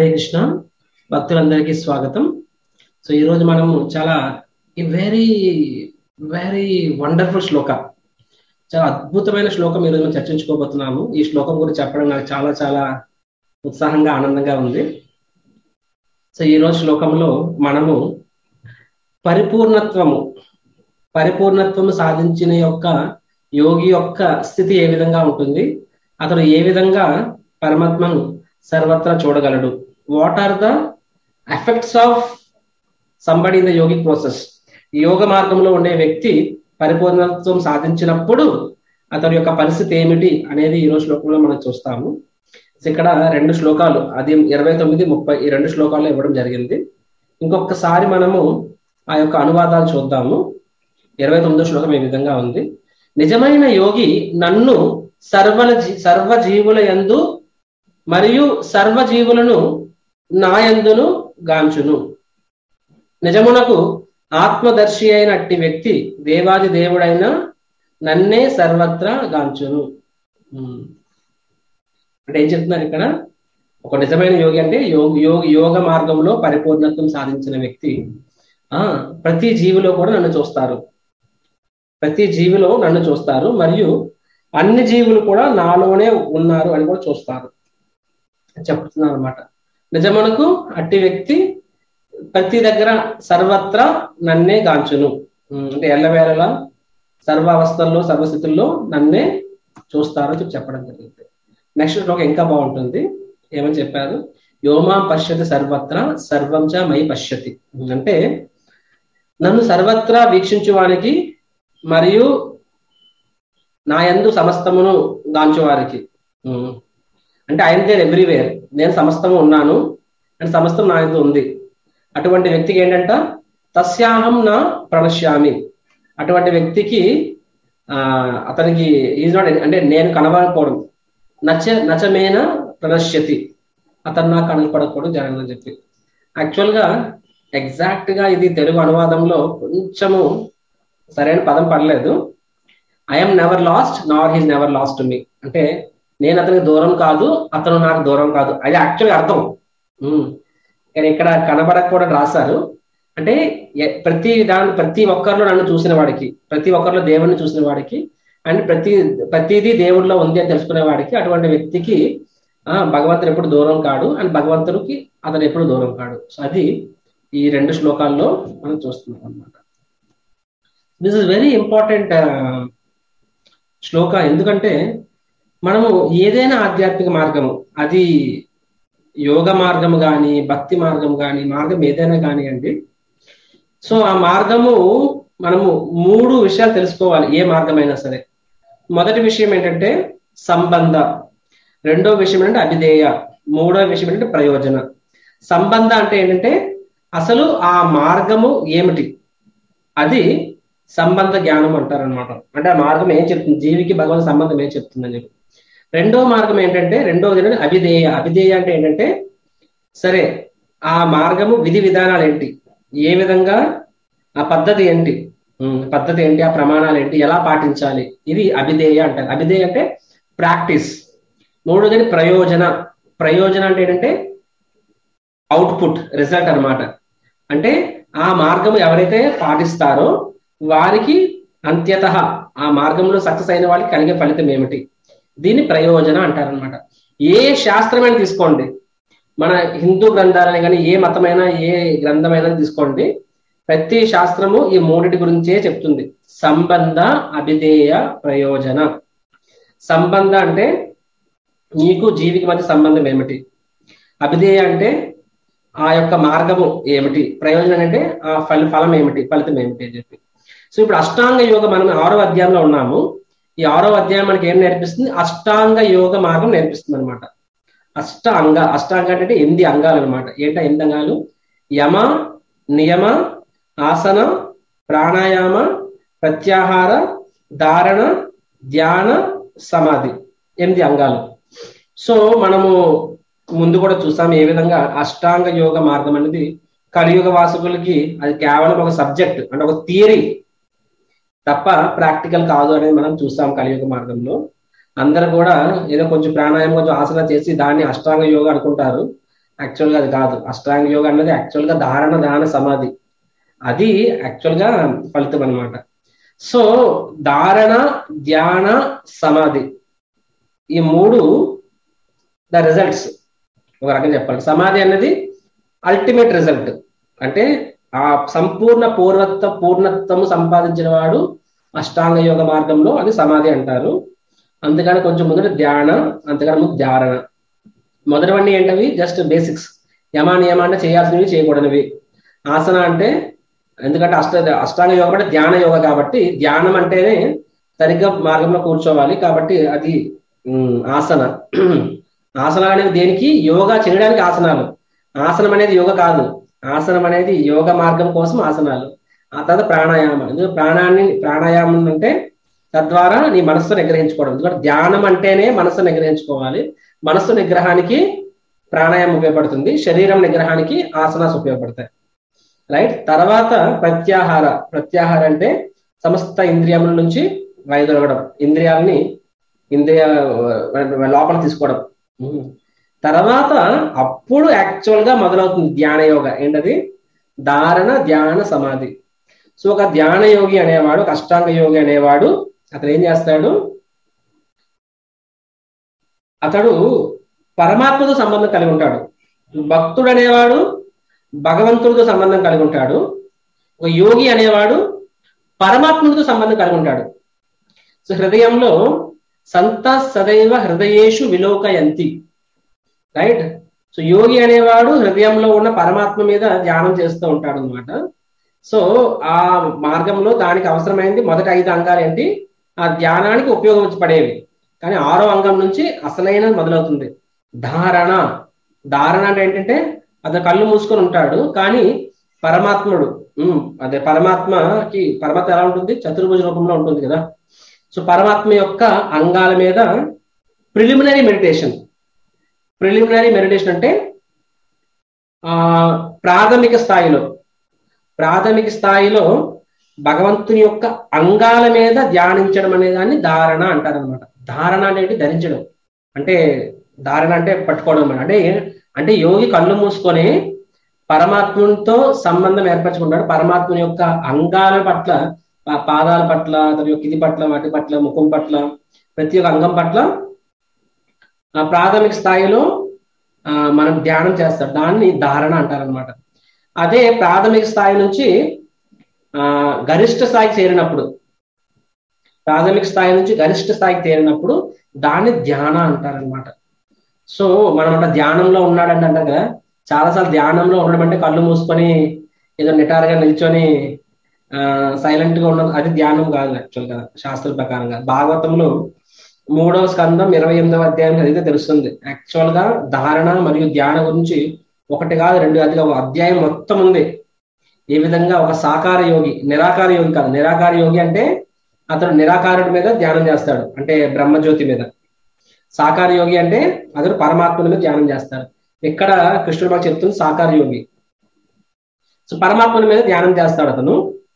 హరే కృష్ణ భక్తులందరికీ స్వాగతం సో ఈరోజు మనము చాలా ఈ వెరీ వెరీ వండర్ఫుల్ శ్లోక చాలా అద్భుతమైన శ్లోకం ఈరోజు మనం చర్చించుకోబోతున్నాము ఈ శ్లోకం గురించి చెప్పడం నాకు చాలా చాలా ఉత్సాహంగా ఆనందంగా ఉంది సో ఈ రోజు శ్లోకంలో మనము పరిపూర్ణత్వము పరిపూర్ణత్వము సాధించిన యొక్క యోగి యొక్క స్థితి ఏ విధంగా ఉంటుంది అతడు ఏ విధంగా పరమాత్మను సర్వత్రా చూడగలడు what are the effects of somebody in the yogic process యోగ మార్గంలో ఉండే వ్యక్తి పరిపూర్ణత్వం సాధించినప్పుడు అతని యొక్క పరిస్థితి ఏమిటి అనేది ఈ రోజు శ్లోకంలో మనం చూస్తాము ఇక్కడ రెండు శ్లోకాలు అది ఇరవై తొమ్మిది ముప్పై ఈ రెండు శ్లోకాలు ఇవ్వడం జరిగింది ఇంకొకసారి మనము ఆ యొక్క అనువాదాలు చూద్దాము ఇరవై తొమ్మిదో శ్లోకం ఈ విధంగా ఉంది నిజమైన యోగి నన్ను సర్వల సర్వ జీవుల యందు మరియు సర్వజీవులను నాయందును గాంచును నిజమునకు ఆత్మదర్శి అయిన అట్టి వ్యక్తి దేవాది దేవుడైన నన్నే సర్వత్రా గాంచును అంటే ఏం చెప్తున్నారు ఇక్కడ ఒక నిజమైన యోగి అంటే యోగ యోగ యోగ మార్గంలో పరిపూర్ణత్వం సాధించిన వ్యక్తి ఆ ప్రతి జీవిలో కూడా నన్ను చూస్తారు ప్రతి జీవిలో నన్ను చూస్తారు మరియు అన్ని జీవులు కూడా నాలోనే ఉన్నారు అని కూడా చూస్తారు చెప్తున్నారు అనమాట నిజమునకు అట్టి వ్యక్తి ప్రతి దగ్గర సర్వత్రా నన్నే గాంచును అంటే ఎల్లవేళలా సర్వ అవస్థల్లో సర్వస్థితుల్లో నన్నే చూస్తారు చెప్పి చెప్పడం జరిగింది నెక్స్ట్ శ్లోకం ఇంకా బాగుంటుంది ఏమని చెప్పారు యోమాం పశ్యతి సర్వత్రా సర్వం చ మై పశ్యతి అంటే నన్ను సర్వత్రా వీక్షించువానికి మరియు నా యందు సమస్తమును గాంచువారికి అంటే ఆయన దేర్ ఎవ్రీవేర్ నేను సమస్తము ఉన్నాను అండ్ సమస్తం నా యందు ఉంది అటువంటి వ్యక్తికి ఏంటంట తస్యాహం నా ప్రణశ్యామి అటువంటి వ్యక్తికి ఆ అతనికి ఈజ్ నాట్ అంటే నేను కనబడకపోవడం నచ్చ నచమేన ప్రణశ్యతి అతను నాకు కనపడకపోవడం జరగదని చెప్పి యాక్చువల్గా ఎగ్జాక్ట్ గా ఇది తెలుగు అనువాదంలో కొంచెము సరైన పదం పడలేదు I'm never lost nor he's never lost to me అంటే నేను అతనికి దూరం కాదు అతను నాకు దూరం కాదు అది యాక్చువల్గా అర్థం కానీ ఇక్కడ కనబడకపోవడం రాశారు అంటే ప్రతి దాని ప్రతి ఒక్కరిలో నన్ను చూసిన వాడికి ప్రతి ఒక్కరిలో దేవుడిని చూసిన వాడికి అండ్ ప్రతి ప్రతిదీ దేవుడిలో ఉంది అని తెలుసుకునే వాడికి అటువంటి వ్యక్తికి ఆ భగవంతుడు ఎప్పుడు దూరం కాడు అండ్ భగవంతుడికి అతను ఎప్పుడు దూరం కాడు సో అది ఈ రెండు శ్లోకాల్లో మనం చూస్తున్నాం అనమాట this is very important shloka ఎందుకంటే మనము ఏదైనా ఆధ్యాత్మిక మార్గము అది యోగ మార్గము కానీ భక్తి మార్గం కానీ మార్గం ఏదైనా కానివ్వండి సో ఆ మార్గము మనము మూడు విషయాలు తెలుసుకోవాలి ఏ మార్గమైనా సరే మొదటి విషయం ఏంటంటే సంబంధ రెండో విషయం ఏంటంటే అభిధేయ మూడో విషయం ఏంటంటే ప్రయోజన సంబంధ అంటే ఏంటంటే అసలు ఆ మార్గము ఏమిటి అది సంబంధ జ్ఞానం అంటారు అనమాట అంటే ఆ మార్గం ఏం చెప్తుంది జీవికి భగవంతు సంబంధం ఏం చెప్తుందని చెప్పి రెండో మార్గం ఏంటంటే రెండోది ఏంటంటే అభిధేయ అభిధేయ అంటే ఏంటంటే సరే ఆ మార్గము విధి విధానాలు ఏంటి ఏ విధంగా ఆ పద్ధతి ఏంటి పద్ధతి ఏంటి ఆ ప్రమాణాలు ఏంటి ఎలా పాటించాలి ఇది అభిధేయ అంటారు అభిధేయ అంటే ప్రాక్టీస్ మూడోది ప్రయోజన ప్రయోజన అంటే ఏంటంటే అవుట్పుట్ రిజల్ట్ అనమాట అంటే ఆ మార్గం ఎవరైతే పాటిస్తారో వారికి అంత్యత ఆ మార్గంలో సక్సెస్ అయిన వాళ్ళకి కలిగే ఫలితం ఏమిటి దీన్ని ప్రయోజన అంటారనమాట ఏ శాస్త్రమైనా తీసుకోండి మన హిందూ గ్రంథాలని కానీ ఏ మతమైనా ఏ గ్రంథమైనా తీసుకోండి ప్రతి శాస్త్రము ఈ మూడిటి గురించే చెప్తుంది సంబంధ అభిధేయ ప్రయోజన సంబంధ అంటే నీకు జీవికి మధ్య సంబంధం ఏమిటి అభిధేయ అంటే ఆ యొక్క మార్గము ఏమిటి ప్రయోజనం అంటే ఆ ఫల ఫలం ఏమిటి ఫలితం ఏమిటి అని చెప్పి సో ఇప్పుడు అష్టాంగ యోగ మనం ఆరో అధ్యాయంలో ఉన్నాము ఈ ఆరో అధ్యాయం మనకి ఏం నేర్పిస్తుంది అష్టాంగ యోగ మార్గం నేర్పిస్తుంది అనమాట అష్టాంగ అష్టాంగ అంటే ఎనిమిది అంగాలు అనమాట ఏంటో ఎనిమిది అంగాలు యమ నియమ ఆసన ప్రాణాయామ ప్రత్యాహార ధారణ ధ్యాన సమాధి ఎనిమిది అంగాలు సో మనము ముందు కూడా చూసాం ఏ విధంగా అష్టాంగ యోగ మార్గం అనేది కలియుగ వాసుకులకి అది కేవలం ఒక సబ్జెక్ట్ అంటే ఒక థియరీ తప్ప ప్రాక్టికల్ కాదు అనేది మనం చూస్తాం కలియుగ మార్గంలో అందరు కూడా ఏదో కొంచెం ప్రాణాయామం కొంచెం ఆసన చేసి దాన్ని అష్టాంగ యోగ అనుకుంటారు యాక్చువల్గా అది కాదు అష్టాంగ యోగ అన్నది యాక్చువల్గా ధారణ దాన సమాధి అది యాక్చువల్గా ఫలితం అనమాట సో ధారణ ధ్యాన సమాధి ఈ మూడు ద రిజల్ట్స్ ఒక రకంగా చెప్పాలి సమాధి అన్నది అల్టిమేట్ రిజల్ట్ అంటే ఆ సంపూర్ణ పూర్వత్వ పూర్ణత్వము సంపాదించిన వాడు అష్టాంగ యోగ మార్గంలో అది సమాధి అంటారు అందుకని కొంచెం ముందర ధ్యాన అంతకన్నా ముందు ధారణ మొదటివన్నీ ఏంటవి జస్ట్ బేసిక్స్ యమా నియమ అంటే చేయాల్సినవి చేయకూడనివి ఆసన అంటే ఎందుకంటే అష్ట అష్టాంగ యోగం అంటే ధ్యాన యోగ కాబట్టి ధ్యానం అంటేనే సరిగ్గా మార్గంలో కూర్చోవాలి కాబట్టి అది ఆసన ఆసనాలు అనేవి దేనికి యోగా చేయడానికి ఆసనాలు ఆసనం అనేది యోగ కాదు ఆసనం అనేది యోగ మార్గం కోసం ఆసనాలు ఆ తర్వాత ప్రాణాయామం ఎందుకంటే ప్రాణాన్ని ప్రాణాయామం అంటే తద్వారా నీ మనస్సు నిగ్రహించుకోవడం ఎందుకంటే ధ్యానం అంటేనే మనస్సు నిగ్రహించుకోవాలి మనస్సు నిగ్రహానికి ప్రాణాయామం ఉపయోగపడుతుంది శరీరం నిగ్రహానికి ఆసనాస్ ఉపయోగపడతాయి రైట్ తర్వాత ప్రత్యాహార ప్రత్యాహార అంటే సమస్త ఇంద్రియముల నుంచి వైదొలగడం ఇంద్రియాలని ఇంద్రియ లోపల తీసుకోవడం తర్వాత అప్పుడు యాక్చువల్ గా మొదలవుతుంది ధ్యాన యోగ ఏంటది ధారణ ధ్యాన సమాధి సో ఒక ధ్యాన యోగి అనేవాడు ఒక అష్టాంగ యోగి అనేవాడు అతను ఏం చేస్తాడు అతడు పరమాత్మతో సంబంధం కలిగి ఉంటాడు భక్తుడు అనేవాడు భగవంతుడితో సంబంధం కలిగి ఉంటాడు ఒక యోగి అనేవాడు పరమాత్ముడితో సంబంధం కలిగి ఉంటాడు సో హృదయంలో సంత సదైవ హృదయేషు విలోకయంతి రైట్ సో యోగి అనేవాడు హృదయంలో ఉన్న పరమాత్మ మీద ధ్యానం చేస్తూ ఉంటాడు అనమాట సో ఆ మార్గంలో దానికి అవసరమైంది మొదటి ఐదు అంగాలు ఏంటి ఆ ధ్యానానికి ఉపయోగించబడేవి కానీ ఆరో అంగం నుంచి అసలైన మొదలవుతుంది ధారణ ధారణ అంటే ఏంటంటే అతను కళ్ళు మూసుకొని ఉంటాడు కానీ పరమాత్ముడు అదే పరమాత్మకి పరమాత్మ ఎలా ఉంటుంది చతుర్భుజ రూపంలో ఉంటుంది కదా సో పరమాత్మ యొక్క అంగాల మీద ప్రిలిమినరీ మెడిటేషన్ ప్రిలిమినరీ మెడిటేషన్ అంటే ఆ ప్రాథమిక స్థాయిలో ప్రాథమిక స్థాయిలో భగవంతుని యొక్క అంగాల మీద ధ్యానించడం అనే దాన్ని ధారణ అంటారనమాట ధారణ అనేది ధరించడం అంటే ధారణ అంటే పట్టుకోవడం అంటే అంటే యోగి కళ్ళు మూసుకొని పరమాత్మునితో సంబంధం ఏర్పరచుకుంటాడు పరమాత్ముని యొక్క అంగాల పట్ల పాదాల పట్ల అతని యొక్క ఇది పట్ల వాటి పట్ల ముఖం పట్ల ప్రతి ఒక్క అంగం పట్ల ప్రాథమిక స్థాయిలో మనం ధ్యానం చేస్తాం దాన్ని ధారణ అంటారనమాట అదే ప్రాథమిక స్థాయి నుంచి ఆ గరిష్ట స్థాయికి చేరినప్పుడు ప్రాథమిక స్థాయి నుంచి గరిష్ట స్థాయికి చేరినప్పుడు దాన్ని ధ్యాన అంటారనమాట సో మనం అంటే ధ్యానంలో ఉన్నాడంటే అంటారు కదా చాలాసార్లు ధ్యానంలో ఉండడం అంటే కళ్ళు మూసుకొని ఏదో నిటారుగా నిల్చొని సైలెంట్ గా ఉండడం అది ధ్యానం కాదు యాక్చువల్ గా శాస్త్ర ప్రకారంగా భాగవతంలో మూడవ స్కందం ఇరవై ఎనిమిదవ అధ్యాయం చదివితే తెలుస్తుంది యాక్చువల్ గా ధారణ మరియు ధ్యాన గురించి ఒకటి కాదు రెండు అది ఒక అధ్యాయం మొత్తం ఉంది ఏ విధంగా ఒక సాకార యోగి నిరాకార యోగి కాదు నిరాకార యోగి అంటే అతడు నిరాకారుడి మీద ధ్యానం చేస్తాడు అంటే బ్రహ్మజ్యోతి మీద సాకార యోగి అంటే అతడు పరమాత్ముని మీద ధ్యానం చేస్తాడు ఇక్కడ కృష్ణుడు మాకు చెప్తుంది సాకార యోగి సో పరమాత్ముని మీద ధ్యానం చేస్తాడు అతను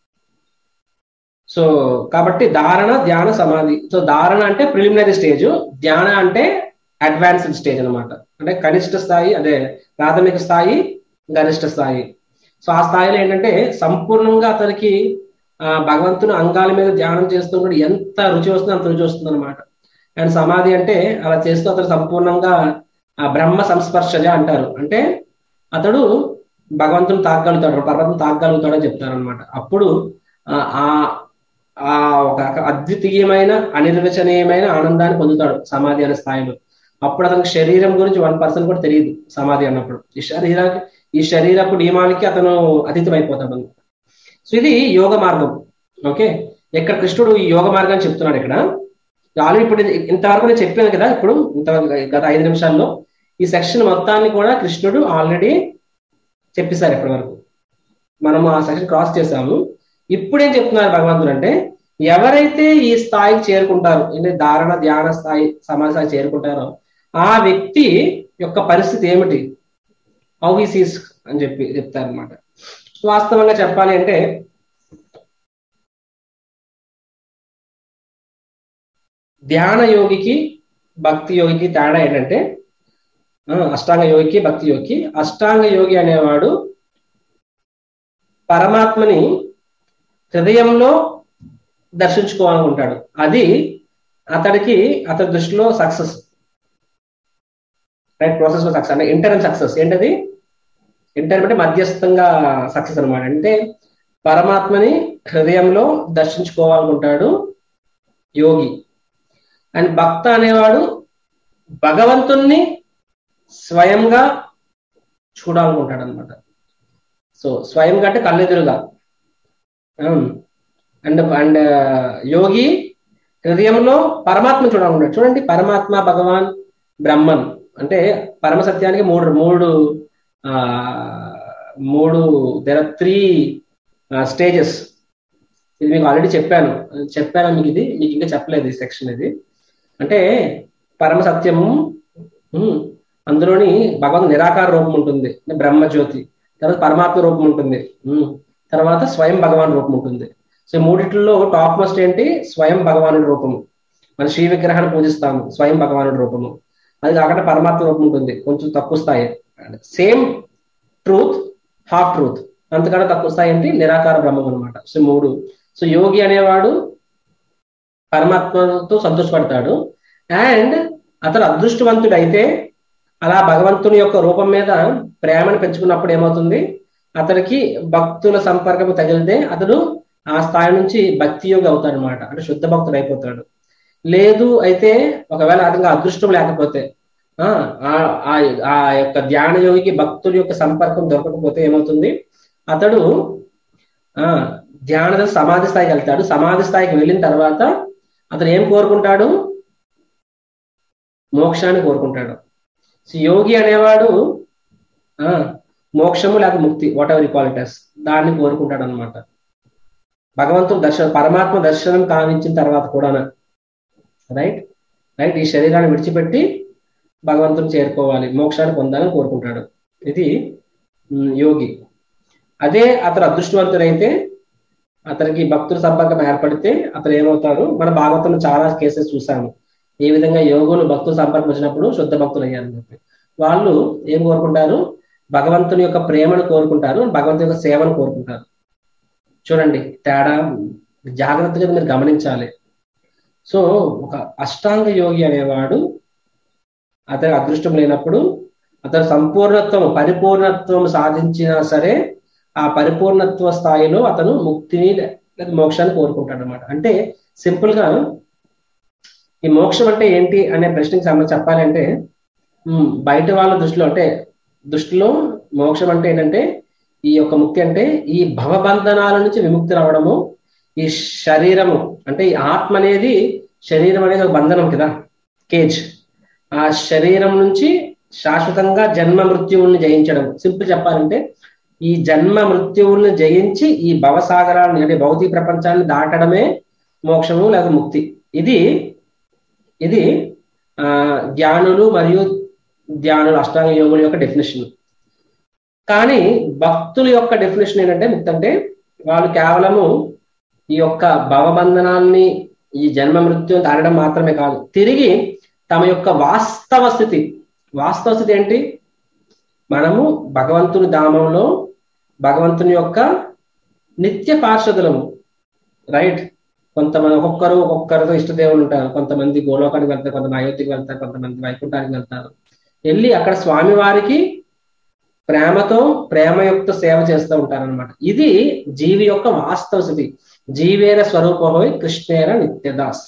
సో కాబట్టి ధారణ ధ్యాన సమాధి సో ధారణ అంటే ప్రిలిమినరీ స్టేజ్ ధ్యాన అంటే అడ్వాన్స్డ్ స్టేజ్ అనమాట అంటే కనిష్ట స్థాయి అదే ప్రాథమిక స్థాయి గరిష్ట స్థాయి సో ఆ స్థాయిలో ఏంటంటే సంపూర్ణంగా అతనికి భగవంతుని అంగాల మీద ధ్యానం చేస్తున్నప్పుడు ఎంత రుచి వస్తుందో అంత రుచి వస్తుంది అనమాట అండ్ సమాధి అంటే అలా చేస్తూ అతను సంపూర్ణంగా ఆ బ్రహ్మ సంస్పర్శజ అంటారు అంటే అతడు భగవంతుని తాగలుగుతాడు పర్వతం తాగలుగుతాడు అని చెప్తారు అనమాట అప్పుడు ఆ ఆ ఒక అద్వితీయమైన అనిర్వచనీయమైన ఆనందాన్ని పొందుతాడు సమాధి అనే స్థాయిలో అప్పుడు అతనికి శరీరం గురించి వన్ పర్సెంట్ కూడా తెలియదు సమాధి అన్నప్పుడు ఈ శరీరానికి ఈ శరీరపు నియమానికి అతను అతీతం అయిపోతాడు అనమాట సో ఇది యోగ మార్గం ఓకే ఇక్కడ కృష్ణుడు ఈ యోగ మార్గాన్ని చెప్తున్నాడు ఇక్కడ ఆల్రెడీ ఇప్పుడు ఇంతవరకు నేను చెప్పాను కదా ఇప్పుడు ఇంత గత ఐదు నిమిషాల్లో ఈ సెక్షన్ మొత్తాన్ని కూడా కృష్ణుడు ఆల్రెడీ చెప్పేశారు ఇప్పటి వరకు మనము ఆ సెక్షన్ క్రాస్ చేసాము ఇప్పుడు ఏం చెప్తున్నారు భగవంతుడు అంటే ఎవరైతే ఈ స్థాయికి చేరుకుంటారో అంటే ధారణ ధ్యాన స్థాయి సమాజ స్థాయి చేరుకుంటారో ఆ వ్యక్తి యొక్క పరిస్థితి ఏమిటి హౌ హీ సీస్ అని చెప్పి చెప్తారనమాట వాస్తవంగా చెప్పాలి అంటే ధ్యాన యోగికి భక్తి యోగికి తేడా ఏంటంటే అష్టాంగ యోగికి భక్తి యోగి అష్టాంగ యోగి అనేవాడు పరమాత్మని హృదయంలో దర్శించుకోవాలనుకుంటాడు అది అతడికి అతడి దృష్టిలో సక్సెస్ రైట్ ప్రాసెస్ లో సక్సెస్ అంటే ఇంటర్నల్ సక్సెస్ ఏంటది ఇంటర్ అంటే మధ్యస్థంగా సక్సెస్ అనమాట అంటే పరమాత్మని హృదయంలో దర్శించుకోవాలనుకుంటాడు యోగి అండ్ భక్త అనేవాడు భగవంతుణ్ణి స్వయంగా చూడాలనుకుంటాడు అనమాట సో స్వయంగా అంటే కళ్ళెదురుగా అండ్ అండ్ యోగి హృదయంలో పరమాత్మ చూడాలనుకుంటాడు చూడండి పరమాత్మ భగవాన్ బ్రహ్మన్ అంటే పరమ సత్యానికి మూడు మూడు మూడు దెర్ ఆర్ త్రీ స్టేజెస్ ఇది మీకు ఆల్రెడీ చెప్పాను చెప్పాను మీకు ఇది మీకు ఇంకా చెప్పలేదు ఈ సెక్షన్ ఇది అంటే పరమ సత్యము అందులోని భగవంతు నిరాకార రూపం ఉంటుంది బ్రహ్మజ్యోతి తర్వాత పరమాత్మ రూపం ఉంటుంది తర్వాత స్వయం భగవాన్ రూపం ఉంటుంది సో మూడిట్లో టాప్ మోస్ట్ ఏంటి స్వయం భగవానుడి రూపము మన శ్రీ విగ్రహాన్ని పూజిస్తాము స్వయం భగవానుడి రూపము అది కాకుండా పరమాత్మ రూపం ఉంటుంది కొంచెం తక్కువ స్థాయి సేమ్ ట్రూత్ హాఫ్ ట్రూత్ అంతకన్నా తక్కువ స్థాయి ఏంటి నిరాకార బ్రహ్మం అనమాట సో మూడు సో యోగి అనేవాడు పరమాత్మతో సంతోషపడతాడు అండ్ అతను అదృష్టవంతుడు అయితే అలా భగవంతుని యొక్క రూపం మీద ప్రేమను పెంచుకున్నప్పుడు ఏమవుతుంది అతనికి భక్తుల సంపర్కం తగిలితే అతడు ఆ స్థాయి నుంచి భక్తి యోగి అవుతాడు అనమాట అంటే శుద్ధ భక్తుడు అయిపోతాడు లేదు అయితే ఒకవేళ అతనికి అదృష్టం లేకపోతే ఆ యొక్క ధ్యాన యోగికి భక్తుల యొక్క సంపర్కం దొరకకపోతే ఏమవుతుంది అతడు ఆ ధ్యాన సమాధి స్థాయికి వెళ్తాడు సమాధి స్థాయికి వెళ్ళిన తర్వాత అతను ఏం కోరుకుంటాడు మోక్షాన్ని కోరుకుంటాడు సో యోగి అనేవాడు ఆ మోక్షము లేక ముక్తి వాట్ ఎవర్ ఈక్వాలిటీస్ దాన్ని కోరుకుంటాడు అనమాట భగవంతుడు దర్శనం పరమాత్మ దర్శనం కావించిన తర్వాత కూడా రైట్ రైట్ ఈ శరీరాన్ని విడిచిపెట్టి భగవంతుని చేరుకోవాలి మోక్షాన్ని పొందాలని కోరుకుంటాడు ఇది యోగి అదే అతను అదృష్టవంతుడైతే అతనికి భక్తుల సంపర్కం ఏర్పడితే అతను ఏమవుతాడు మన భాగవతంలో చాలా కేసెస్ చూసాము ఏ విధంగా యోగులు భక్తుల సంపర్కం వచ్చినప్పుడు శుద్ధ భక్తులు అయ్యారని చెప్పి వాళ్ళు ఏం కోరుకుంటారు భగవంతుని యొక్క ప్రేమను కోరుకుంటారు భగవంతుని యొక్క సేవను కోరుకుంటారు చూడండి తేడా జాగ్రత్తగా మీరు గమనించాలి సో ఒక అష్టాంగ యోగి అనేవాడు అతని అదృష్టం లేనప్పుడు అతను సంపూర్ణత్వం పరిపూర్ణత్వం సాధించినా సరే ఆ పరిపూర్ణత్వ స్థాయిలో అతను ముక్తిని లేదా మోక్షాన్ని కోరుకుంటాడు అనమాట అంటే సింపుల్ గా ఈ మోక్షం అంటే ఏంటి అనే ప్రశ్నకి సంబంధించి చెప్పాలంటే బయట వాళ్ళ దృష్టిలో అంటే దృష్టిలో మోక్షం అంటే ఏంటంటే ఈ యొక్క ముక్తి అంటే ఈ భవబంధనాల నుంచి విముక్తి రావడము ఈ శరీరము అంటే ఈ ఆత్మ అనేది శరీరం అనేది ఒక బంధనం కదా కేజ్ ఆ శరీరం నుంచి శాశ్వతంగా జన్మ మృత్యువుల్ని జయించడం సింపుల్ చెప్పాలంటే ఈ జన్మ మృత్యువుల్ని జయించి ఈ భవసాగరాన్ని అంటే భౌతిక ప్రపంచాన్ని దాటడమే మోక్షము లేదా ముక్తి ఇది ఇది ఆ జ్ఞానులు మరియు ధ్యానులు అష్టాంగ యోగుల యొక్క డెఫినేషన్ కానీ భక్తుల యొక్క డెఫినేషన్ ఏంటంటే ముక్తి అంటే వాళ్ళు కేవలము ఈ యొక్క భవబంధనాల్ని ఈ జన్మ మృత్యుని దాటడం మాత్రమే కాదు తిరిగి తమ యొక్క వాస్తవ స్థితి వాస్తవ స్థితి ఏంటి మనము భగవంతుని ధామంలో భగవంతుని యొక్క నిత్య పార్షదులము రైట్ కొంతమంది ఒక్కొక్కరు ఒక్కొక్కరితో ఇష్టదేవులు ఉంటారు కొంతమంది గోలోకానికి వెళ్తారు కొంతమంది అయోధ్యకి వెళ్తారు కొంతమంది వైకుంఠానికి వెళ్తారు వెళ్ళి అక్కడ స్వామి వారికి ప్రేమతో ప్రేమయుక్త సేవ చేస్తూ ఉంటారనమాట ఇది జీవి యొక్క వాస్తవ స్థితి జీవేర స్వరూపమై కృష్ణేర నిత్యదాస్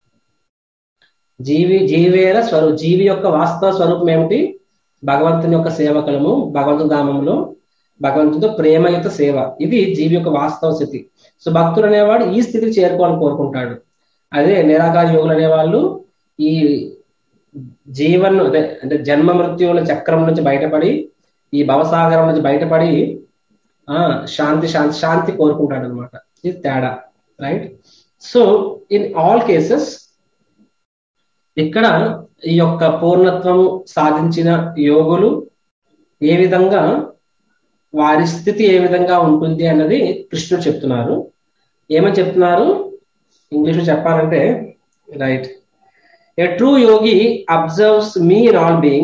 జీవి జీవేర స్వరూ జీవి యొక్క వాస్తవ స్వరూపం ఏమిటి భగవంతుని యొక్క సేవకులము భగవంతుని ధామంలో భగవంతునితో ప్రేమయుత సేవ ఇది జీవి యొక్క వాస్తవ స్థితి సో భక్తుడు అనేవాడు ఈ స్థితికి చేరుకోవాలని కోరుకుంటాడు అదే నిరాకార యోగులు అనేవాళ్ళు ఈ జీవన్ అదే అంటే జన్మ మృత్యువుల చక్రం నుంచి బయటపడి ఈ భవసాగరం నుంచి బయటపడి ఆ శాంతి శాంతి శాంతి కోరుకుంటాడు అనమాట ఇది తేడా right so in all cases ఇక్కడ ఈ యొక్క పూర్ణత్వము సాధించిన యోగులు ఏ విధంగా వారి స్థితి ఏ విధంగా ఉంటుంది అన్నది కృష్ణుడు చెప్తున్నారు ఏమని చెప్తున్నారు ఇంగ్లీష్లో చెప్పాలంటే right a true yogi observes me in all beings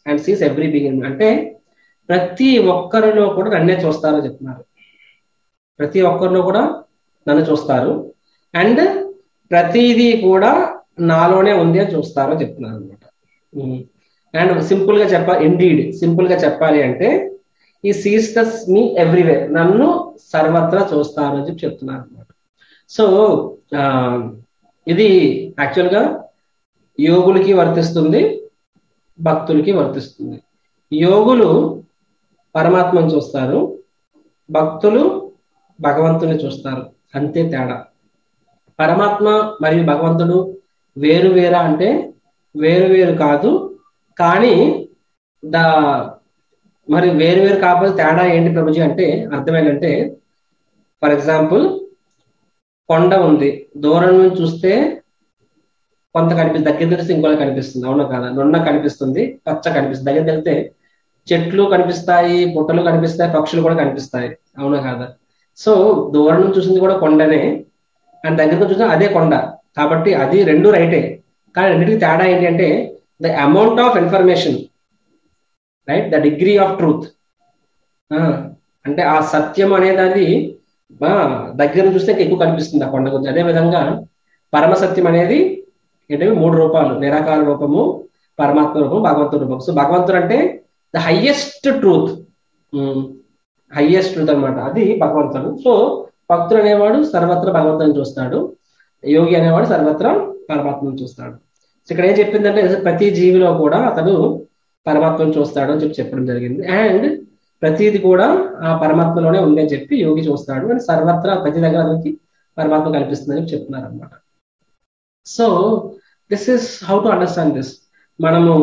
and sees every being అంటే ప్రతి ఒక్కరిలో కూడా నన్నే చూస్తారో చెప్తున్నారు ప్రతి ఒక్కరిలో కూడా నన్ను చూస్తారు అండ్ ప్రతిదీ కూడా నాలోనే ఉంది అని చూస్తారో చెప్తున్నారు అనమాట అండ్ సింపుల్ గా చెప్పాలి ఇండీడ్ సింపుల్ గా చెప్పాలి అంటే ఈ సీస్టస్ మీ ఎవ్రీవేర్ నన్ను సర్వత్రా చూస్తారు అని చెప్పి చెప్తున్నారు అనమాట సో ఇది యాక్చువల్ గా యోగులకి వర్తిస్తుంది భక్తులకి వర్తిస్తుంది యోగులు పరమాత్మను చూస్తారు భక్తులు భగవంతుని చూస్తారు అంతే తేడా పరమాత్మ మరియు భగవంతుడు వేరు వేరా అంటే వేరు వేరు కాదు కానీ ద మరి వేరు వేరు కాకపోతే తేడా ఏంటి ప్రభుజీ అంటే అర్థమేంటంటే ఫర్ ఎగ్జాంపుల్ కొండ ఉంది దూరం నుంచి చూస్తే కొంత కనిపిస్తుంది దగ్గర తెలిస్తే ఇంకోలా కనిపిస్తుంది అవునా కాదా నున్న కనిపిస్తుంది పచ్చ కనిపిస్తుంది దగ్గర వెళ్తే చెట్లు కనిపిస్తాయి పుట్టలు కనిపిస్తాయి పక్షులు కూడా కనిపిస్తాయి అవునా కాదా సో దూరం నుంచి చూసింది కూడా కొండనే అండ్ దగ్గరకు చూసిన అదే కొండ కాబట్టి అది రెండు రైటే కానీ రెండింటికి తేడా ఏంటి అంటే the amount of information right the degree of truth అంటే ఆ సత్యం అనేది అది దగ్గర చూస్తే ఎక్కువ కనిపిస్తుంది ఆ కొండ గురించి అదే విధంగా పరమ సత్యం అనేది ఏంటంటే మూడు రూపాలు నిరాకార రూపము పరమాత్మ రూపం భగవంతుడు రూపం సో భగవంతుడు అంటే the highest truth highest truth అనమాట అది భగవంతుడు సో భక్తుడు అనేవాడు సర్వత్ర భగవంతుని చూస్తాడు యోగి అనేవాడు సర్వత్ర పరమాత్మను చూస్తాడు ఇక్కడ ఏం చెప్పిందంటే ప్రతి జీవిలో కూడా అతడు పరమాత్మను చూస్తాడు అని చెప్పి చెప్పడం జరిగింది అండ్ ప్రతిది కూడా ఆ పరమాత్మలోనే ఉంది అని చెప్పి యోగి చూస్తాడు అండ్ సర్వత్రా ప్రతి దగ్గర నుంచి పరమాత్మ కనిపిస్తుందని చెప్తున్నారు అనమాట so this is how to understand this మనము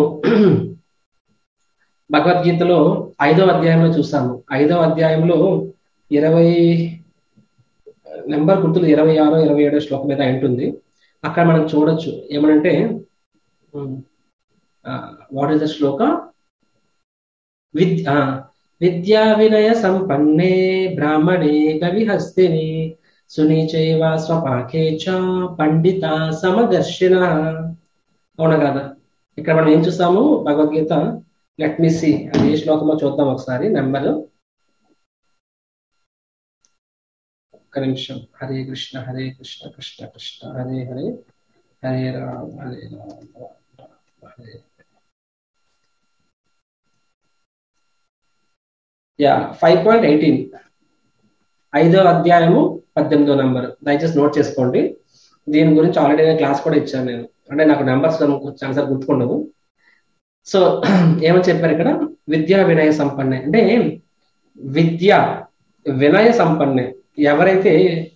భగవద్గీతలో ఐదవ అధ్యాయంలో చూసాము ఐదవ అధ్యాయంలో ఇరవై నెంబర్ గుర్తులు ఇరవై ఆరో ఇరవై ఏడో శ్లోకం మీద ఉంటుంది అక్కడ మనం చూడొచ్చు ఏమనంటే వాట్ ఇస్ ద శ్లోక విద్య విద్యా వినయ సంపన్నే బ్రాహ్మణే కవి హస్తిని సునీచైవ స్వపాకే చ పండిత సమదర్శిన అవునా కదా ఇక్కడ మనం ఏం చూస్తాము భగవద్గీత లెట్ మీ సి అది ఏ శ్లోకమో చూద్దాం ఒకసారి నెంబర్ ఒక్క నిమిషం Hare Krishna Hare Krishna Krishna Krishna Hare Hare Hare Ram Hare Ram Hare yeah five point eighteen ఐదో అధ్యాయము పద్దెనిమిదో నెంబర్ దయచేసి నోట్ చేసుకోండి దీని గురించి ఆల్రెడీ నేను క్లాస్ కూడా ఇచ్చాను నేను అంటే నాకు నెంబర్స్ చాలాసార్లు గుర్తుకుండవు సో ఏమని చెప్పారు ఇక్కడ విద్యా వినయ సంపన్నే అంటే విద్య వినయ సంపన్నే ఎవరైతే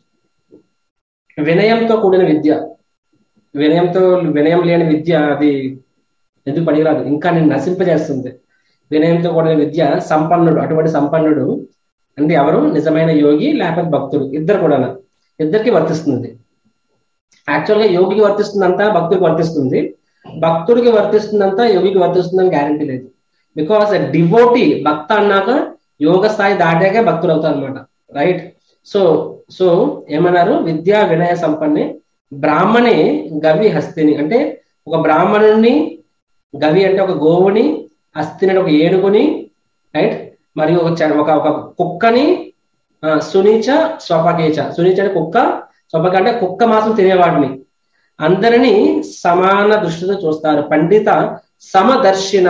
వినయంతో కూడిన విద్య వినయంతో వినయం లేని విద్య అది ఎందుకు పనికిరాదు ఇంకా నేను నశింపజేస్తుంది వినయంతో కూడిన విద్య సంపన్నుడు అటువంటి సంపన్నుడు అంటే ఎవరు నిజమైన యోగి లేకపోతే భక్తుడు ఇద్దరు కూడా ఇద్దరికి వర్తిస్తుంది యాక్చువల్గా యోగికి వర్తిస్తుందంతా భక్తుడికి వర్తిస్తుంది భక్తుడికి వర్తిస్తుందంతా యోగికి వర్తిస్తుందని గ్యారంటీ లేదు బికాస్ డివోటీ భక్త అన్నాక యోగ స్థాయి దాటాకే భక్తుడు అవుతారు అనమాట రైట్ సో సో ఏమన్నారు విద్యా వినయ సంపన్నే బ్రాహ్మణి గవి హస్తిని అంటే ఒక బ్రాహ్మణుణ్ణి గవి అంటే ఒక గోవుని హస్తిని ఒక ఏనుగుని రైట్ మరియు ఒక ఒక కుక్కని సునీచ స్వపకేచ సునీచ అంటే కుక్క స్వపక అంటే కుక్క మాసం తినేవాడిని అందరినీ సమాన దృష్టితో చూస్తారు పండిత సమదర్శిన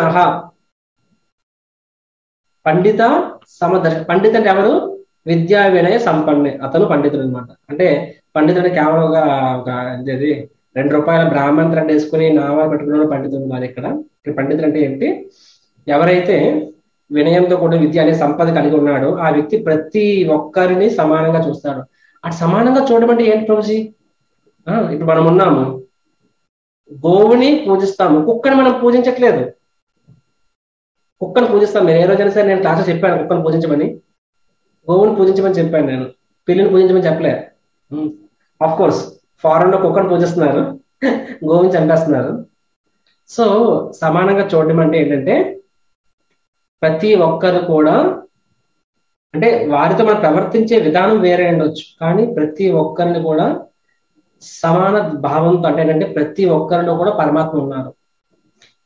పండిత సమదర్శి పండిత అంటే ఎవరు విద్యా వినయ సంపన్నే అతను పండితుడు అనమాట అంటే పండితుడు కేవలం ఒక ఇది రెండు రూపాయల బ్రాహ్మణ థ్రెడ్ వేసుకుని నామాలు పెట్టుకున్న పండితుడు ఉన్నారు ఇక్కడ ఇక్కడ పండితుడు అంటే ఏంటి ఎవరైతే వినయంతో కూడా విద్య అనే సంపద కలిగి ఉన్నాడో ఆ వ్యక్తి ప్రతి ఒక్కరిని సమానంగా చూస్తాడు ఆ సమానంగా చూడడం అంటే ఏంటి ప్రభుజీ ఇప్పుడు మనం ఉన్నాము గోవుని పూజిస్తాము కుక్కని మనం పూజించట్లేదు కుక్కను పూజిస్తాం మీరు ఏ రోజైనా సరే నేను క్లాస్ చెప్పాను కుక్కను పూజించమని గోవుని పూజించమని చెప్పాను నేను పిల్లిని పూజించమని చెప్పలే ఆఫ్ కోర్స్ ఫారెన్ లో కుక్కను పూజిస్తున్నారు గోవుని చంపేస్తున్నారు సో సమానంగా చూడడం అంటే ఏంటంటే ప్రతి ఒక్కరు కూడా అంటే వారితో మనం ప్రవర్తించే విధానం వేరే ఉండొచ్చు కానీ ప్రతి ఒక్కరిని కూడా సమాన భావంతో అంటే ఏంటంటే ప్రతి ఒక్కరిలో కూడా పరమాత్మ ఉన్నారు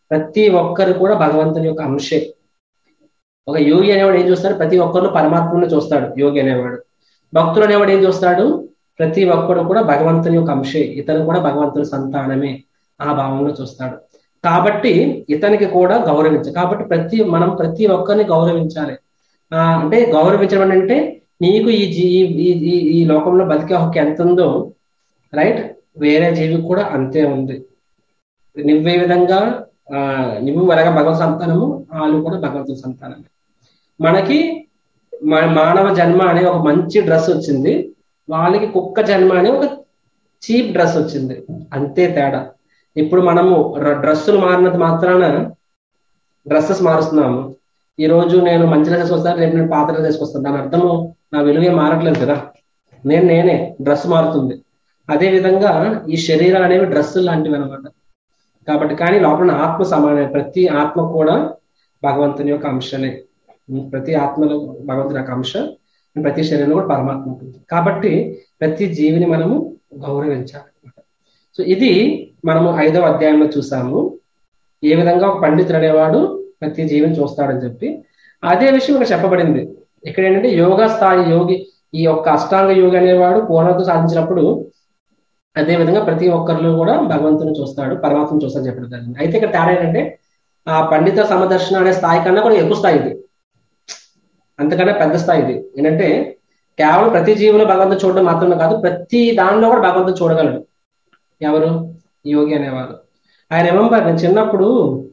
ప్రతి ఒక్కరు కూడా భగవంతుని యొక్క అంశే ఒక యోగి అనేవాడు ఏం చూస్తాడు ప్రతి ఒక్కరిలో పరమాత్మను చూస్తాడు యోగి అనేవాడు భక్తులు అనేవాడు ఏం చూస్తాడు ప్రతి ఒక్కడు కూడా భగవంతుని యొక్క అంశే ఇతను కూడా భగవంతుని సంతానమే ఆ భావంలో చూస్తాడు కాబట్టి ఇతనికి కూడా గౌరవించాలి కాబట్టి ప్రతి మనం ప్రతి ఒక్కరిని గౌరవించాలి ఆ అంటే గౌరవించడం అంటే నీకు ఈ జీ ఈ- ఈ ఈ లోకంలో బతికే హక్కు ఎంత ఉందో రైట్ వేరే జీవికి కూడా అంతే ఉంది నువ్వే విధంగా ఆ నువ్వు ఎలాగ భగవత్ సంతానము వాళ్ళు కూడా భగవంతుని సంతానమే మనకి మన మానవ జన్మ అనే ఒక మంచి డ్రెస్ వచ్చింది వాళ్ళకి కుక్క జన్మ అనే ఒక చీప్ డ్రెస్ వచ్చింది అంతే తేడా ఇప్పుడు మనము ర- డ్రెస్సులు మారినంత మాత్రాన డ్రెస్సెస్ మారుస్తున్నాము ఈ రోజు నేను మంచి డ్రెస్ వస్తాను రేపు నేను పాత డ్రెస్ వేసుకొస్తాను దాని అర్థము నా విలువే మారట్లేదు కదా నేను నేనే డ్రెస్ మారుతుంది అదే విధంగా ఈ శరీరాలు అనేవి డ్రెస్సులు లాంటివి అనమాట కాబట్టి కానీ లోపల ఉన్న ఆత్మ సమానమే ప్రతి ఆత్మ కూడా భగవంతుని యొక్క అంశనే ప్రతి ఆత్మలో భగవంతుని యొక్క అంశ ప్రతి శరీరంలో కూడా పరమాత్మ ఉంటుంది కాబట్టి ప్రతి జీవిని మనము గౌరవించాలి సో ఇది మనము ఐదవ అధ్యాయంలో చూసాము ఏ విధంగా ఒక పండితుడు అనేవాడు ప్రతి జీవిని చూస్తాడని చెప్పి అదే విషయం ఇక్కడ చెప్పబడింది ఇక్కడ ఏంటంటే యోగా స్థాయి యోగి ఈ యొక్క అష్టాంగ యోగి అనేవాడు పూర్ణత సాధించినప్పుడు అదే విధంగా ప్రతి ఒక్కరిలో కూడా భగవంతుని చూస్తాడు పరమాత్మను చూస్తాడు చెప్పడం జరిగింది అయితే ఇక్కడ తేడా ఏంటంటే ఆ పండిత సమదర్శన అనే స్థాయి కన్నా కూడా ఎక్కువ స్థాయి ఇది అంతకన్నా పెద్ద స్థాయి ఇది ఏంటంటే కేవలం ప్రతి జీవిలో భగవంతుని చూడడం మాత్రమే కాదు ప్రతి దానిలో కూడా భగవంతుని చూడగలడు ఎవరు యోగి అనేవారు ఆయన రిమెంబర్ నేను చిన్నప్పుడు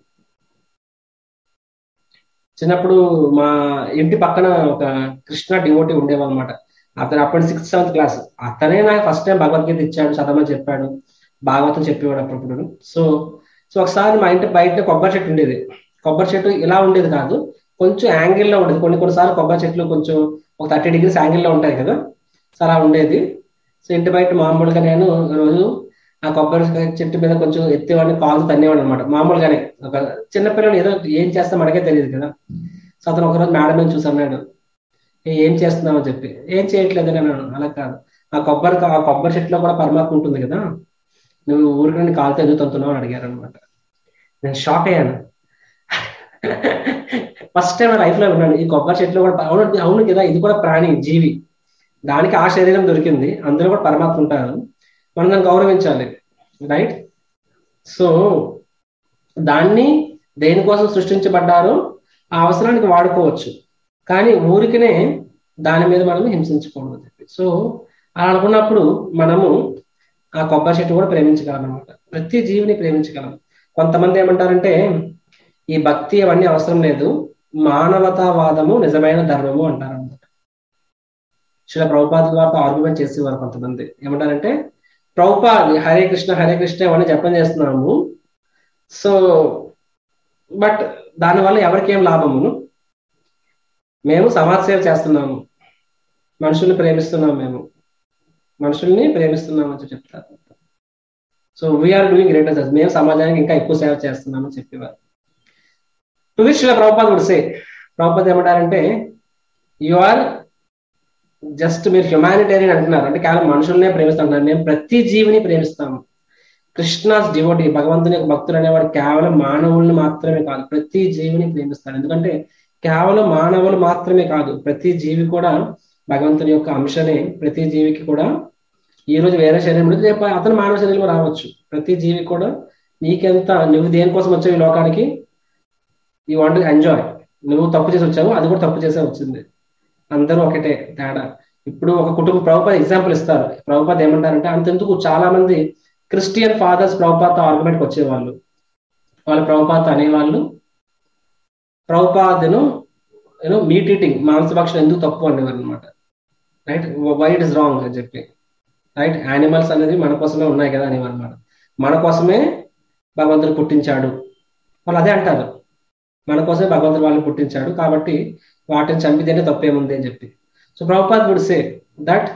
చిన్నప్పుడు మా ఇంటి పక్కన ఒక కృష్ణ డివోటి ఉండేవాళ్ళు అనమాట అతను అప్పటి సిక్స్త్ సెవెంత్ క్లాస్ అతనే నాకు ఫస్ట్ టైం భగవద్గీత ఇచ్చాడు చదవమని చెప్పాడు భాగవతం చెప్పేవాడు అప్పుడప్పుడు సో సో ఒకసారి మా ఇంటి బయట కొబ్బరి చెట్టు ఉండేది కొబ్బరి చెట్టు ఇలా ఉండేది కాదు కొంచెం యాంగిల్లో ఉండేది కొన్ని కొన్నిసార్లు కొబ్బరి చెట్లు కొంచెం ఒక థర్టీ డిగ్రీస్ యాంగిల్లో ఉంటాయి కదా సో అలా ఉండేది సో ఇంటి బయట మామూలుగా నేను రోజు ఆ కొబ్బరి చెట్టు మీద కొంచెం ఎత్తేవాడిని కాలు తన్నేవాడు అనమాట మామూలుగానే ఒక చిన్నపిల్లలు ఏదో ఏం చేస్తాం మనకే తెలియదు కదా సో అతను ఒకరోజు మేడం మీద చూసి అన్నాడు "ఏ, ఏం చేస్తున్నావు అని చెప్పి ఏం చేయట్లేదు అని అన్నాను అలా కాదు ఆ కొబ్బరి ఆ కొబ్బరి చెట్టులో కూడా పరమాత్మ ఉంటుంది కదా నువ్వు ఊరికి నుండి కాలుతో ఎందుకు తంతున్నావు అని అడిగారు అనమాట నేను షాక్ అయ్యాను ఫస్ట్ టైం లైఫ్ లో విన్నాను ఈ కొబ్బరి చెట్లు కూడా అవును అవును కదా ఇది కూడా ప్రాణి జీవి దానికి ఆ శరీరం దొరికింది అందులో కూడా పరమాత్మ ఉంటారు మనం దాన్ని గౌరవించాలి రైట్ సో దాన్ని దేనికోసం సృష్టించబడ్డారో ఆ అవసరానికి వాడుకోవచ్చు కానీ ఊరికనే దాని మీద మనం హింసించకూడదు చెప్పి సో అలా అనుకున్నప్పుడు మనము ఆ కొబ్బరి చెట్టు కూడా ప్రేమించగలం అనమాట ప్రతి జీవిని ప్రేమించగలం కొంతమంది ఏమంటారంటే ఈ భక్తి అవన్నీ అవసరం లేదు మానవతావాదము నిజమైన ధర్మము అంటారు అనమాట శిల ప్రభుపాద వారితో ఆర్గ్యుమెంట్ చేసేవారు కొంతమంది ఏమంటారంటే ప్రభుపాద్ హరే కృష్ణ హరే కృష్ణ ఇవన్నీ జపం చేస్తున్నాము సో బట్ దానివల్ల ఎవరికి ఏం లాభమును మేము సమాజ సేవ చేస్తున్నాము మనుషుల్ని ప్రేమిస్తున్నాం మేము మనుషుల్ని ప్రేమిస్తున్నాం అని చెప్తారు so we're doing greater service మేము సమాజానికి ఇంకా ఎక్కువ సేవ చేస్తున్నామని చెప్పేవారు to which Prabhupad would say Prabhupad ఏమంటారంటే యు ఆర్ జస్ట్ మీరు హ్యుమానిటేరియన్ అంటున్నారు అంటే కేవలం మనుషుల్నే ప్రేమిస్తున్నారు మేము ప్రతి జీవిని ప్రేమిస్తాము కృష్ణాస్ డివోటీ భగవంతుని యొక్క భక్తులు అనేవాడు కేవలం మానవుల్ని మాత్రమే కాదు ప్రతి జీవిని ప్రేమిస్తాడు ఎందుకంటే కేవలం మానవులు మాత్రమే కాదు ప్రతి జీవి కూడా భగవంతుని యొక్క అంశనే ప్రతి జీవికి కూడా ఈ రోజు వేరే శరీరం ఉంటుంది రేపు అతను మానవ శరీరంలో రావచ్చు ప్రతి జీవి కూడా నీకెంత నువ్వు దేనికోసం వచ్చావు ఈ లోకానికి యూ వాంట్ ఎంజాయ్ నువ్వు తప్పు చేసి వచ్చావు అది కూడా తప్పు చేసే వచ్చింది అందరూ ఒకటే తేడా ఇప్పుడు ఒక కుటుంబ ప్రభుపాద ఎగ్జాంపుల్ ఇస్తారు ప్రభుపాద ఏమంటారంటే అంతెందుకు చాలా మంది క్రిస్టియన్ ఫాదర్స్ ప్రభుపాత ఆర్గ్యుమెంట్కి వచ్చేవాళ్ళు వాళ్ళు ప్రభుపాత అనేవాళ్ళు ప్రభుపాదను యూనో మీట్ ఈటింగ్ మాంసభక్షణ ఎందుకు తప్పు అనేవారు అనమాట right why it is wrong అని చెప్పి రైట్ యానిమల్స్ అనేది మన కోసమే ఉన్నాయి కదా అనేవారు అనమాట మన కోసమే భగవంతుడు పుట్టించాడు వాళ్ళు అదే అంటారు మన కోసమే భగవంతుడు వాళ్ళని పుట్టించాడు కాబట్టి వాటిని చంపితేనే తప్పేముంది అని చెప్పి so Prabhupad would say that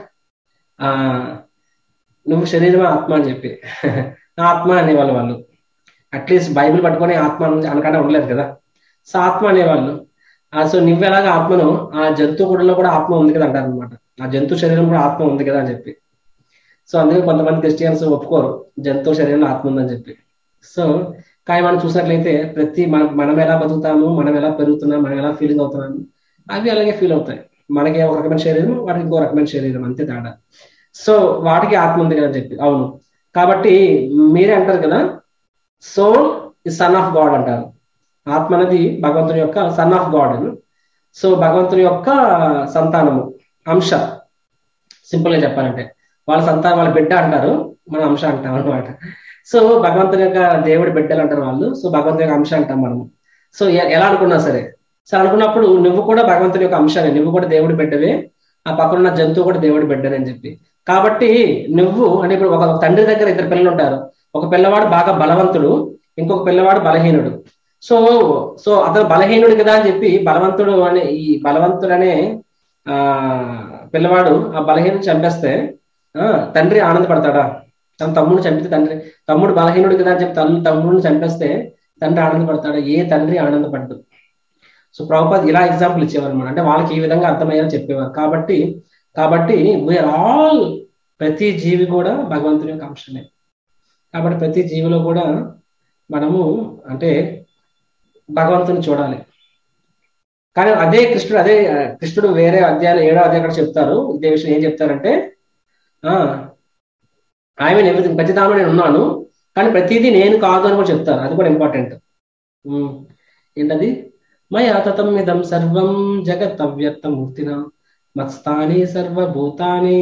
నువ్వు శరీరమే ఆత్మ అని చెప్పి ఆత్మ అనేవాళ్ళు వాళ్ళు అట్లీస్ట్ బైబిల్ పట్టుకొని ఆత్మ అనకుండా ఉండలేదు కదా సో ఆత్మ అనేవాళ్ళు సో నువ్వు ఎలాగ ఆత్మను ఆ జంతు గుడిలో కూడా ఆత్మ ఉంది కదా అంటారు అనమాట ఆ జంతు శరీరం కూడా ఆత్మ ఉంది కదా అని చెప్పి సో అందుకే కొంతమంది క్రిస్టియన్స్ ఒప్పుకోరు జంతువు శరీరంలో ఆత్మ ఉందని చెప్పి సో కానీ మనం చూసినట్లయితే ప్రతి మన మనం ఎలా బతుకుతాము మనం ఎలా పెరుగుతున్నాం మనం ఎలా ఫీలింగ్ అవుతున్నాము అవి అలాగే ఫీల్ అవుతాయి మనకి ఒక రకమైన శరీరం వాటికి ఇంకో రకమైన శరీరం అంతే తేడా సో వాటికి ఆత్మ ఉంది కదా చెప్పి అవును కాబట్టి మీరే అంటారు కదా సోల్ ఈ సన్ ఆఫ్ గాడ్ అంటారు ఆత్మ అనేది భగవంతుని యొక్క సన్ ఆఫ్ గాడ్ సో భగవంతుని యొక్క సంతానము అంశ సింపుల్ గా చెప్పాలంటే వాళ్ళ సంతానం వాళ్ళ బిడ్డ అంటారు మనం అంశ అంటాం అనమాట సో భగవంతుని యొక్క దేవుడి బిడ్డలు అంటారు వాళ్ళు సో భగవంతుని యొక్క అంశ అంటాం మనము సో ఎలా అనుకున్నా సరే సో అనుకున్నప్పుడు నువ్వు కూడా భగవంతుని యొక్క అంశాన్ని నువ్వు కూడా దేవుడి బిడ్డవే ఆ పక్కన జంతువు కూడా దేవుడి బిడ్డనే అని చెప్పి కాబట్టి నువ్వు అంటే ఇప్పుడు ఒక తండ్రి దగ్గర ఇద్దరు పిల్లలు ఉంటారు ఒక పిల్లవాడు బాగా బలవంతుడు ఇంకొక పిల్లవాడు బలహీనుడు సో సో అతను బలహీనుడు కదా అని చెప్పి బలవంతుడు అనే ఈ బలవంతుడు అనే ఆ పిల్లవాడు ఆ బలహీనుడు చంపేస్తే ఆ తండ్రి ఆనందపడతాడా తన తమ్ముడు చంపితే తండ్రి తమ్ముడు బలహీనుడు కదా అని చెప్పి తన తమ్ముడిని చంపేస్తే తండ్రి ఆనందపడతాడా ఏ తండ్రి ఆనందపడ్డు సో ప్రభుపాద్ ఇలా ఎగ్జాంపుల్ ఇచ్చేవారు అనమాట అంటే వాళ్ళకి ఈ విధంగా అర్థమయ్యేలా చెప్పేవారు కాబట్టి కాబట్టి వీఆర్ ఆల్ ప్రతి జీవి కూడా భగవంతుని యొక్క అంశమే కాబట్టి ప్రతి జీవిలో కూడా మనము అంటే భగవంతుని చూడాలి కానీ అదే కృష్ణుడు అదే కృష్ణుడు వేరే అధ్యాయులు ఏడో అధ్యాయం అక్కడ చెప్తారు ఇదే విషయం ఏం చెప్తారంటే ఆ ఆయన ఎవ్రీథింగ్ ప్రతి దానిలో నేను ఉన్నాను కానీ ప్రతిదీ నేను కాదు అని కూడా చెప్తారు అది కూడా ఇంపార్టెంట్ ఏంటది మయా తతం ఇదం సర్వం జగత్ అవ్యక్త మూర్తిన మత్స్థాని సర్వభూతాని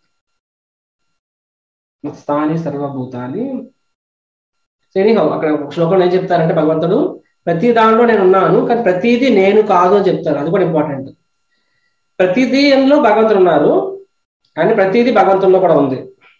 మత్స్థాని సర్వభూతాని ఎనీహౌ అక్కడ ఒక శ్లోకంలో ఏం చెప్తారంటే భగవంతుడు ప్రతి దానిలో నేను ఉన్నాను కానీ ప్రతిదీ నేను కాదు అని చెప్తారు అది కూడా ఇంపార్టెంట్ ప్రతిదీలో భగవంతుడు ఉన్నారు కానీ ప్రతిదీ భగవంతుల్లో కూడా ఉంది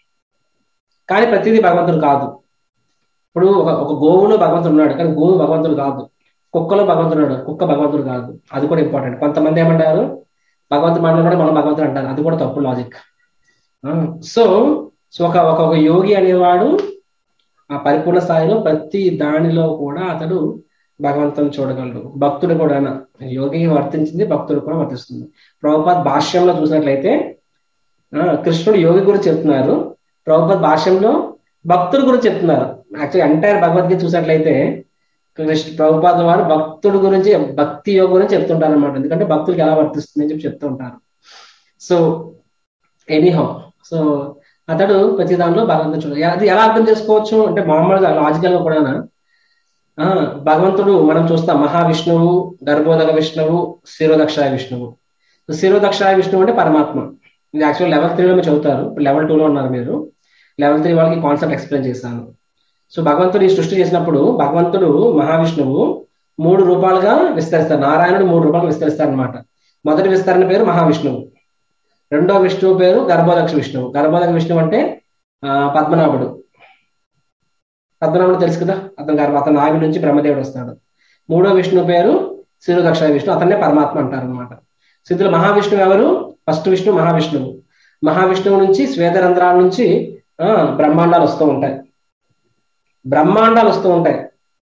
కానీ ప్రతిదీ భగవంతుడు కాదు ఇప్పుడు ఒక ఒక గోవులో భగవంతుడు ఉన్నాడు కానీ గోవు భగవంతుడు కాదు కుక్కలో భగవంతుడు ఉన్నాడు కుక్క భగవంతుడు కాదు అది కూడా ఇంపార్టెంట్ కొంతమంది ఏమంటారు భగవంతుడు మనలో కూడా మనం భగవంతుడు అంటారు అది కూడా తప్పు లాజిక్ సో సో ఒక ఒక యోగి అనేవాడు ఆ పరిపూర్ణ స్థాయిలో ప్రతి దానిలో కూడా అతడు భగవంతుని చూడగలడు భక్తుడు కూడా యోగి వర్తించింది భక్తుడు కూడా వర్తిస్తుంది ప్రభుపాద్ భాష్యంలో చూసినట్లయితే కృష్ణుడు యోగి గురించి చెప్తున్నారు ప్రభుపాద్ భాష్యంలో భక్తుడు గురించి చెప్తున్నారు యాక్చువల్లీ ఎంటైర్ భగవద్గీత చూసినట్లయితే కృష్ణ ప్రభుపాద వారు భక్తుడు గురించి భక్తి యోగ గురించి చెప్తుంటారు అనమాట ఎందుకంటే భక్తుడికి ఎలా వర్తిస్తుంది అని చెప్పి చెప్తూ ఉంటారు సో ఎనీహౌ సో అతడు ప్రతి దానిలో భగవంతుడు చూడాలి అది ఎలా అర్థం చేసుకోవచ్చు అంటే మామూలుగా లాజికల్ గా కూడా ఆ భగవంతుడు మనం చూస్తాం మహావిష్ణువు గర్భోదక విష్ణువు శిరోదక్షాయ విష్ణువు శిరోదక్షాయ విష్ణువు అంటే పరమాత్మ ఇది యాక్చువల్ లెవెల్ త్రీలో మీరు చదువుతారు ఇప్పుడు లెవెల్ టూలో ఉన్నారు మీరు లెవెల్ త్రీ వాళ్ళకి కాన్సెప్ట్ ఎక్స్ప్లెయిన్ చేశాను సో భగవంతుడు ఈ సృష్టి చేసినప్పుడు భగవంతుడు మహావిష్ణువు మూడు రూపాలుగా విస్తరిస్తారు నారాయణుడు మూడు రూపాయలు విస్తరిస్తారు అనమాట మొదటి విస్తరణ పేరు మహావిష్ణువు రెండో విష్ణువు పేరు గర్భోదక్ష విష్ణువు గర్భోదక విష్ణువు అంటే పద్మనాభుడు పద్మనాభుడు తెలుసు కదా అతను గర్భ అతను నాభి నుంచి బ్రహ్మదేవుడు వస్తాడు మూడో విష్ణువు పేరు శిరుదక్ష విష్ణు అతన్నే పరమాత్మ అంటారు అనమాట సిద్ధులు మహావిష్ణువు ఎవరు ఫస్ట్ విష్ణు మహావిష్ణువు మహావిష్ణువు నుంచి శ్వేతరంధ్రాల నుంచి ఆ బ్రహ్మాండాలు వస్తూ ఉంటాయి బ్రహ్మాండాలు వస్తూ ఉంటాయి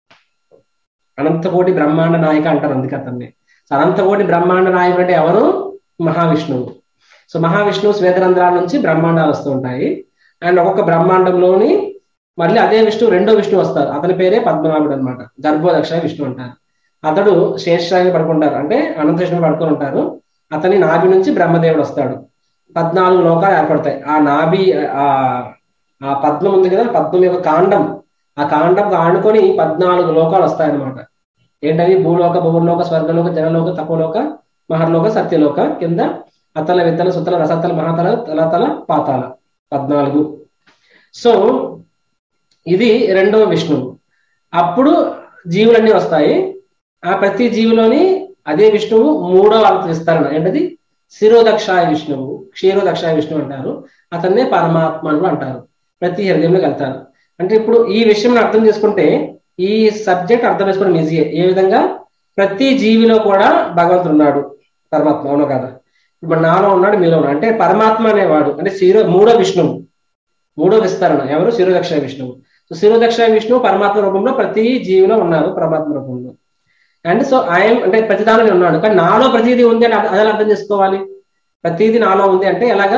అనంతకోటి బ్రహ్మాండ నాయక అంటారు అందుకే అతన్ని అనంతకోటి బ్రహ్మాండ నాయకుడు అంటే ఎవరు మహావిష్ణువు సో మహావిష్ణువు శ్వేతరంధ్రాల నుంచి బ్రహ్మాండాలు వస్తూ ఉంటాయి అండ్ ఒక్కొక్క బ్రహ్మాండంలోని మళ్ళీ అదే విష్ణువు రెండో విష్ణువు వస్తారు అతని పేరే పద్మనాభుడు అనమాట గర్భోదక్ష విష్ణు అంటారు అతడు శేషాయి పడుకుంటారు అంటే అనంతకృష్ణుడు పడుకొని ఉంటారు అతని నాభి నుంచి బ్రహ్మదేవుడు వస్తాడు పద్నాలుగు లోకాలు ఏర్పడతాయి ఆ నాభి ఆ ఆ పద్మం ఉంది కదా పద్మం యొక్క కాండం ఆ కాండం ఆడుకొని పద్నాలుగు లోకాలు వస్తాయన్నమాట ఏంటవి భూలోక భూలోక స్వర్గలోక జనలోక తపోలోక మహర్లోక సత్యలోక కింద అతల విత్తల సుతల రసతల మహాతల తలతల పాతాల పద్నాలుగు సో ఇది రెండవ విష్ణువు అప్పుడు జీవులన్నీ వస్తాయి ఆ ప్రతి జీవిలోని అదే విష్ణువు మూడవ విస్తరణ ఏంటది శిరోదక్షాయ విష్ణువు క్షీరోదక్షాయ విష్ణువు అంటారు అతన్నే పరమాత్మ అని అంటారు ప్రతి హృదయంలోకి వెళ్తారు అంటే ఇప్పుడు ఈ విషయం అర్థం చేసుకుంటే ఈ సబ్జెక్ట్ అర్థం చేసుకోవడం ఈజీయే ఏ విధంగా ప్రతి జీవిలో కూడా భగవంతుడు ఉన్నాడు పరమాత్మ అవును కదా ఇప్పుడు నాలో ఉన్నాడు మీలో ఉన్నాడు అంటే పరమాత్మ అనేవాడు అంటే శిరో మూడో విష్ణువు మూడో విస్తరణ ఎవరు శిరోదక్ష విష్ణువు సో శిరోదక్ష విష్ణువు పరమాత్మ రూపంలో ప్రతి జీవిలో ఉన్నారు పరమాత్మ రూపంలో అండ్ సో ఆయన అంటే ప్రతి దానిలో ఉన్నాడు కానీ నాలో ప్రతిదీ ఉంది అని అదే అర్థం చేసుకోవాలి ప్రతిదీ నాలో ఉంది అంటే ఎలాగా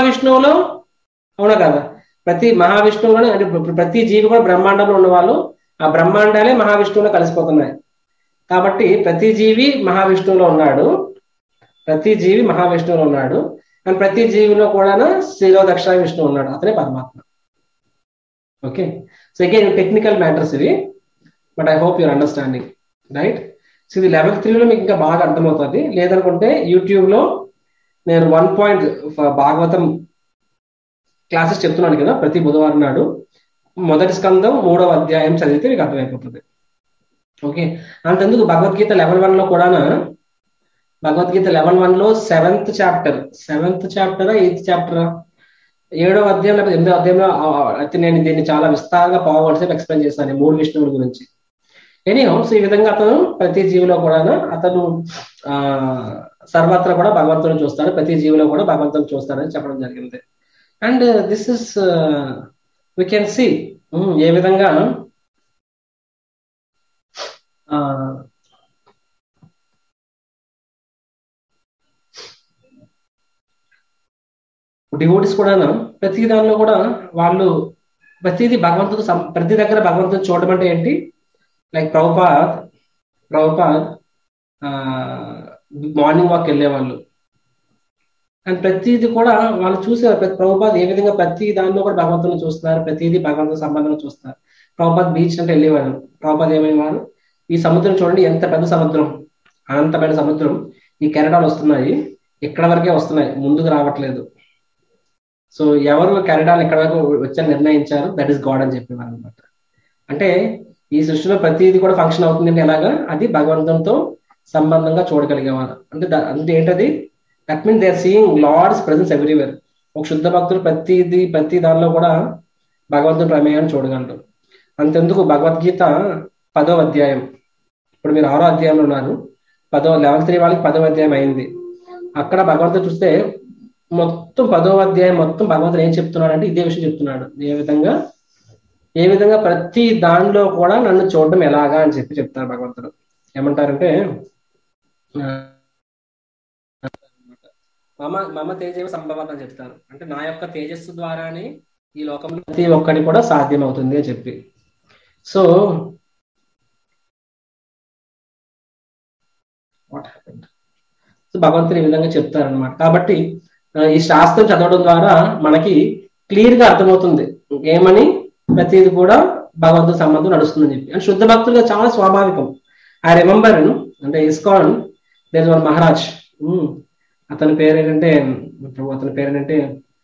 మహావిష్ణువులో అవునా కదా ప్రతి మహావిష్ణువులోనే అంటే ప్రతి జీవి కూడా బ్రహ్మాండంలో ఉన్న వాళ్ళు ఆ బ్రహ్మాండాలే మహావిష్ణువులో కలిసిపోతున్నాయి కాబట్టి ప్రతి జీవి మహావిష్ణువులో ఉన్నాడు ప్రతి జీవి మహావిష్ణువులో ఉన్నాడు అండ్ ప్రతి జీవిలో కూడా శ్రీలో దక్షిణ విష్ణు ఉన్నాడు అతనే పరమాత్మ okay so again technical matters ఇవి but I hope your understanding right so ఇది లెవెల్ త్రీలో మీకు ఇంకా బాగా అర్థమవుతుంది లేదనుకుంటే యూట్యూబ్ లో నేను వన్ పాయింట్ భాగవతం క్లాసెస్ చెప్తున్నాను కదా ప్రతి బుధవారం నాడు మొదటి స్కందం మూడవ అధ్యాయం చదివితే మీకు అర్థమైపోతుంది ఓకే అంతెందుకు భగవద్గీత లెవెల్ వన్ లో కూడా భగవద్గీత లెవెల్ వన్ లో సెవెంత్ చాప్టర్ సెవెంత్ చాప్టరా ఎయిత్ చాప్టరా ఏడవ అధ్యాయం లేకపోతే ఎనిమిదో అధ్యాయంలో అయితే నేను దీన్ని చాలా విస్తారంగా పావు సేపు ఎక్స్ప్లెయిన్ చేశాను మూడు విష్ణువుల గురించి ఎనీ హౌస్ ఈ విధంగా అతను ప్రతి జీవిలో కూడా అతను ఆ సర్వత్రా కూడా భగవంతుని చూస్తాడు ప్రతి జీవిలో కూడా భగవంతుని చూస్తాడని చెప్పడం జరిగింది and this is we can see ఏ విధంగా డివోటీస్ కూడా ప్రతి దానిలో కూడా వాళ్ళు ప్రతిదీ భగవంతుడు ప్రతి దగ్గర భగవంతుని చూడడం అంటే ఏంటి like Prabhupad Prabhupad morning walk వెళ్ళేవాళ్ళు అండ్ ప్రతిదీ కూడా వాళ్ళు చూసేవారు ప్రతి ప్రభుపాద్ ఏ విధంగా ప్రతి దానిలో కూడా భగవంతుని చూస్తున్నారు ప్రతిదీ భగవంతుని సంబంధంగా చూస్తారు ప్రభుపాద్ బీచ్ అంటే వెళ్ళేవారు ప్రభుపాద్ ఏమయ్యేవారు ఈ సముద్రం చూడండి ఎంత పెద్ద సముద్రం అనంతమైన సముద్రం ఈ కెనడాలు వస్తున్నాయి ఇక్కడ వరకే వస్తున్నాయి ముందుకు రావట్లేదు సో ఎవరు కెనడాలు ఎక్కడ వరకు వచ్చని నిర్ణయించారు దట్ ఈస్ గాడ్ అని చెప్పేవారు అనమాట అంటే ఈ సృష్టిలో ప్రతిదీ కూడా ఫంక్షన్ అవుతుందంటే ఎలాగా అది భగవంతునితో సంబంధంగా చూడగలిగేవారు అంటే అంటే ఏంటది that mean they are seeing Lord's presence everywhere ఒక శుద్ధ భక్తులు ప్రతిది ప్రతి దానిలో కూడా భగవంతుని ప్రమేయాన్ని చూడగలరు అంతెందుకు భగవద్గీత పదో అధ్యాయం ఇప్పుడు మీరు ఆరో అధ్యాయంలో ఉన్నారు పదో లెవెల్ త్రీ వాళ్ళకి పదో అధ్యాయం అయింది అక్కడ భగవంతుడు చూస్తే మొత్తం పదో అధ్యాయం మొత్తం భగవంతుడు ఏం చెప్తున్నాడు అంటే ఇదే విషయం చెప్తున్నాడు ఏ విధంగా ఏ విధంగా ప్రతి దానిలో కూడా నన్ను చూడడం ఎలాగా అని చెప్పి చెప్తారు భగవంతుడు ఏమంటారంటే మమ మమ తేజవ సంభవం అని చెప్తారు అంటే నా యొక్క తేజస్సు ద్వారానే ఈ లోకంలో ప్రతి ఒక్కటి కూడా సాధ్యం అవుతుంది అని చెప్పి సో వాట్ హ్యాపెండ్ సో భగవంతుడు ఈ విధంగా చెప్తారనమాట కాబట్టి ఈ శాస్త్రం చదవడం ద్వారా మనకి క్లియర్ గా అర్థమవుతుంది ఏమని ప్రతిది కూడా భగవంతుడి సంబంధం నడుస్తుందని చెప్పి అండ్ శుద్ధ భక్తులుగా చాలా స్వాభావికం ఐ రిమెంబర్ అంటే ఇస్కాన్ దేర్ వన్ మహారాజ్ అతని పేరు ఏంటంటే ప్రభు అతని పేరు ఏంటంటే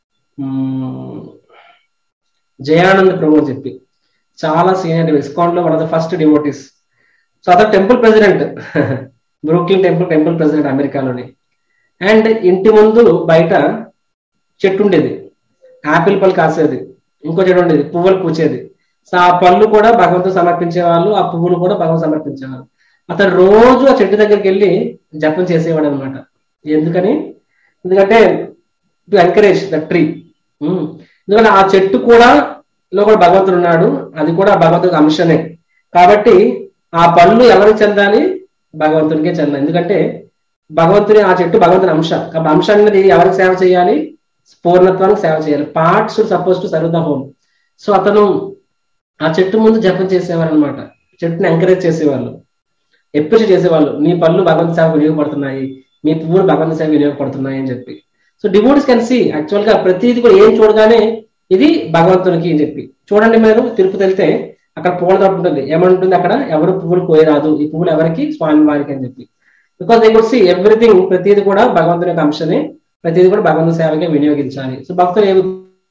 జయానంద్ ప్రభు అని చెప్పి చాలా సీనియర్ ఇస్కాన్ లో one of the first devotees so అతను temple president Brooklyn temple temple president అమెరికాలోని అండ్ ఇంటి ముందు బయట చెట్టు ఉండేది ఆపిల్ పళ్ళు కాసేది ఇంకో చెట్టు ఉండేది పువ్వులు పూచేది సో ఆ పళ్ళు కూడా భగవంతుడు సమర్పించేవాళ్ళు ఆ పువ్వులు కూడా భగవంతు సమర్పించేవాళ్ళు అతను రోజు ఆ చెట్టు దగ్గరికి వెళ్ళి జపం చేసేవాడు అనమాట ఎందుకని ఎందుకంటే టు ఎంకరేజ్ ద ట్రీ ఎందుకంటే ఆ చెట్టు కూడా లో కూడా భగవంతుడు ఉన్నాడు అది కూడా భగవంతుడి అంశనే కాబట్టి ఆ పళ్ళు ఎవరికి చెందాలి భగవంతునికే చెందాలి ఎందుకంటే భగవంతుని ఆ చెట్టు భగవంతుని అంశ కాబట్టి అంశ అనేది ఎవరికి సేవ చేయాలి పూర్ణత్వానికి సేవ చేయాలి parts suppose to serve the home so అతను ఆ చెట్టు ముందు జపం చేసేవారు అనమాట చెట్టుని ఎంకరేజ్ చేసేవాళ్ళు ఎప్పుడు చేసేవాళ్ళు నీ పళ్ళు భగవంతు సేవ వినియోగపడుతున్నాయి మీ పువ్వులు భగవంతు సేవ వినియోగపడుతున్నాయి అని చెప్పి so devotees can see actual గా ప్రతిదీ కూడా ఏం చూడగానే ఇది భగవంతునికి అని చెప్పి చూడండి మీరు తిరుపతి వెళ్తే అక్కడ పూల తోట ఉంటుంది ఏమంటుంది అక్కడ ఎవరు పువ్వులు కోయరాదు ఈ పువ్వులు ఎవరికి స్వామి వారికి అని చెప్పి because they could see everything ప్రతిదీ కూడా భగవంతుని యొక్క అంశనే ప్రతిదీ కూడా భగవంతు సేవకే వినియోగించాలి సో భక్తులు ఏమి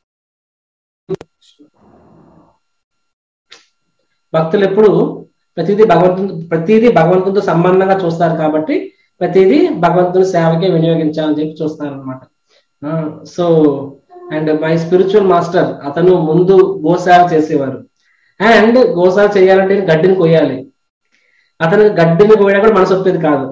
భక్తులు ఎప్పుడు ప్రతిదీ భగవంతు ప్రతిదీ భగవంతునితో సంబంధంగా చూస్తారు కాబట్టి ప్రతిదీ భగవంతుని సేవకే వినియోగించాలని చెప్పి చూస్తారు అనమాట so and my spiritual master అతను ముందు గోసేవ చేసేవారు అండ్ గోసేవ చేయాలంటే గడ్డిని కొయ్యాలి అతను గడ్డిని కోయడం కూడా మనసు ఒప్పేది కాదు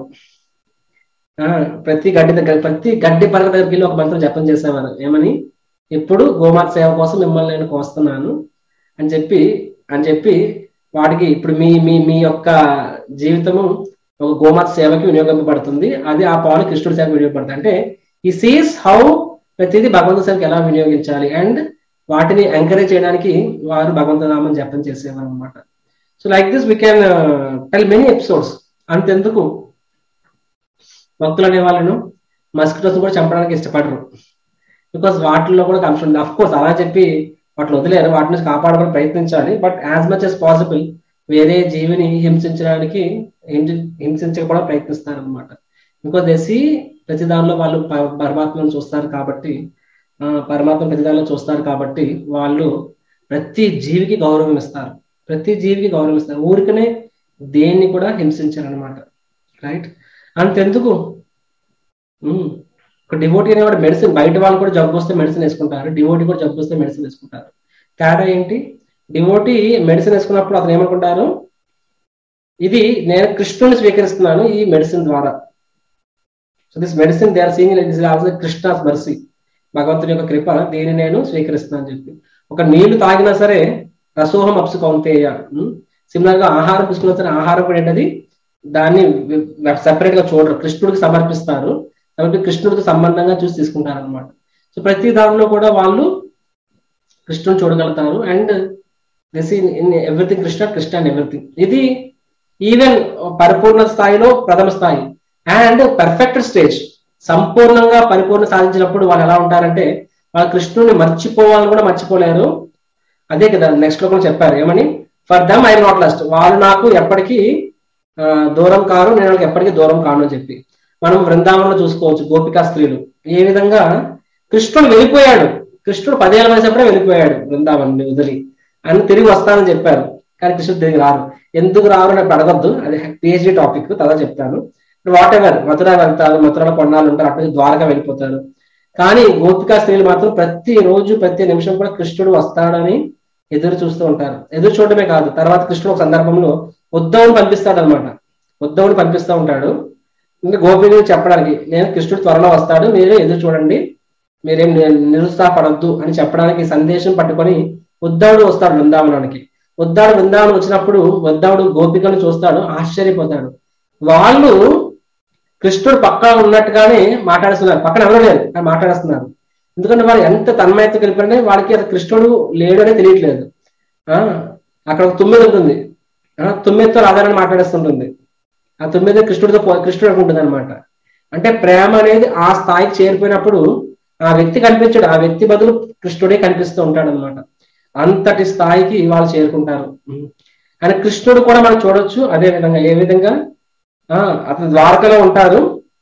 ప్రతి గడ్డి దగ్గర ప్రతి గడ్డి పరగ దగ్గరికి వెళ్ళి ఒక మంత్రం జపం చేసేవారు ఏమని ఇప్పుడు గోమాత సేవ కోసం మిమ్మల్ని నేను కోస్తున్నాను అని చెప్పి అని చెప్పి వాడికి ఇప్పుడు మీ మీ మీ యొక్క జీవితము ఒక గోమాత సేవకి వినియోగింపబడుతుంది అది ఆ పాలు కృష్ణుడి సేవకి వినియోగపడుతుంది అంటే ఈ సీస్ హౌ ప్రతిదీ భగవంతు సేవకి ఎలా వినియోగించాలి అండ్ వాటిని ఎంకరేజ్ చేయడానికి వారు భగవంతు నామం జపం చేసేవారు అనమాట so like this we can tell many episodes అంతెందుకు భక్తులు అనే వాళ్ళను మస్కిటోస్ కూడా చంపడానికి ఇష్టపడరు బికాస్ వాటిల్లో కూడా అంశం ఉంది అఫ్ కోర్స్ అలా చెప్పి వాటిని వదిలేరు వాటి నుంచి కాపాడడానికి ప్రయత్నించాలి but as much as possible వేరే జీవిని హింసించడానికి హింసి- హింసించకపోవడం ప్రయత్నిస్తారు అనమాట బికాస్ దెసి ప్రతి దానిలో వాళ్ళు ప- పరమాత్మను చూస్తారు కాబట్టి ఆ, పరమాత్మ ప్రతి దానిలో చూస్తారు కాబట్టి వాళ్ళు ప్రతి జీవికి గౌరవం ఇస్తారు ప్రతి జీవికి గౌరవం ఇస్తారు ఊరికనే దేన్ని కూడా హింసించారు అనమాట రైట్ అంతెందుకు ఉమ్. ఒక డివోటీ అనేవాడు మెడిసిన్ బయట వాళ్ళు కూడా జబ్బు వస్తే మెడిసిన్ వేసుకుంటారు డివోటీ కూడా జబ్బు వస్తే మెడిసిన్ వేసుకుంటారు తేడా ఏంటి డివోటీ మెడిసిన్ వేసుకున్నప్పుడు అతను ఏమనుకుంటారు ఇది నేను కృష్ణుని స్వీకరిస్తున్నాను ఈ మెడిసిన్ ద్వారా so this medicine they are seeing this also Krishna's mercy భగవంతుని యొక్క కృప దీన్ని నేను స్వీకరిస్తున్నాను అని చెప్పి ఒక నీళ్లు తాగినా సరే రసోహం అప్సు కౌంతేయ సిమిలర్ గా ఆహారం తీసుకున్నా సరే ఆహారం కూడా ఏంటది దాన్ని సెపరేట్ గా చూడరు కృష్ణుడికి సమర్పిస్తారు కాబట్టి కృష్ణుడికి సంబంధంగా చూసి తీసుకుంటారు అనమాట సో ప్రతి దానిలో కూడా వాళ్ళు కృష్ణుని చూడగలుగుతారు and this in everything Krishna Krishna and everything ఇది ఈవెన్ పరిపూర్ణ స్థాయిలో ప్రథమ స్థాయి అండ్ పర్ఫెక్ట్ స్టేజ్ సంపూర్ణంగా పరిపూర్ణ సాధించినప్పుడు వాళ్ళు ఎలా ఉంటారంటే వాళ్ళు కృష్ణుని మర్చిపోవాలని కూడా మర్చిపోలేరు అదే కదా నెక్స్ట్ లో కూడా చెప్పారు ఏమని for them I not lost వాళ్ళు నాకు ఎప్పటికీ ఆ, దూరం కారు నేను వాళ్ళకి ఎప్పటికీ దూరం కాను అని చెప్పి మనం బృందావనంలో చూసుకోవచ్చు గోపికా స్త్రీలు ఏ విధంగా కృష్ణుడు వెళ్ళిపోయాడు కృష్ణుడు పదేళ్ళ వయసప్పుడే వెళ్ళిపోయాడు బృందావనం వదిలి అని తిరిగి వస్తానని చెప్పారు కానీ కృష్ణుడు తిరిగి రారు ఎందుకు రారు నాకు అడగద్దు అది పిహెచ్డి టాపిక్ తర్వాత చెప్తాను వాట్ ఎవర్ మథుర వెళ్తారు మథురలో కొన్నాళ్ళు ఉంటారు అటు నుంచి ద్వారకా వెళ్ళిపోతారు కానీ గోపికా స్త్రీలు మాత్రం ప్రతి రోజు ప్రతి నిమిషం కూడా కృష్ణుడు వస్తాడని ఎదురు చూస్తూ ఉంటారు ఎదురు చూడటమే కాదు తర్వాత కృష్ణుడు ఒక సందర్భంలో ఉద్ధవుని పంపిస్తాడు అనమాట ఉద్ధవుని పంపిస్తూ ఉంటాడు ఇంకా గోపిని చెప్పడానికి నేను కృష్ణుడు త్వరలో వస్తాడు మీరు ఎదురు చూడండి మీరేం ని- నిరుత్సాహపడద్దు అని చెప్పడానికి సందేశం పట్టుకొని ఉద్ధవుడు వస్తాడు బృందావనానికి ఉద్ధవుడు బృందావనం వచ్చినప్పుడు ఉద్ధవుడు గోపికను చూస్తాడు ఆశ్చర్యపోతాడు వాళ్ళు కృష్ణుడు పక్కన ఉన్నట్టుగానే మాట్లాడుతున్నారు పక్కన ఎవరు లేరు కానీ మాట్లాడుతున్నారు ఎందుకంటే వాళ్ళు ఎంత తన్మయత కలిపారంటే వాళ్ళకి అసలు కృష్ణుడు లేడు అనేది తెలియట్లేదు ఆ అక్కడ ఒక తుమ్మెద ఉంటుంది ఆ తుమ్మెదతో రాధారాణి మాట్లాడేస్తుంటుంది ఆ తుమ్మెద కృష్ణుడితో పో- కృష్ణుడు అనుకుంటుంది అనమాట అంటే ప్రేమ అనేది ఆ స్థాయికి చేరిపోయినప్పుడు ఆ వ్యక్తి కనిపించడు ఆ వ్యక్తి బదులు కృష్ణుడే కనిపిస్తూ ఉంటాడు అనమాట అంతటి స్థాయికి వాళ్ళు చేరుకుంటారు ఉం. కానీ కృష్ణుడు కూడా మనం చూడొచ్చు అదే విధంగా ఏ విధంగా ఆ అతను ద్వారకలో ఉంటారు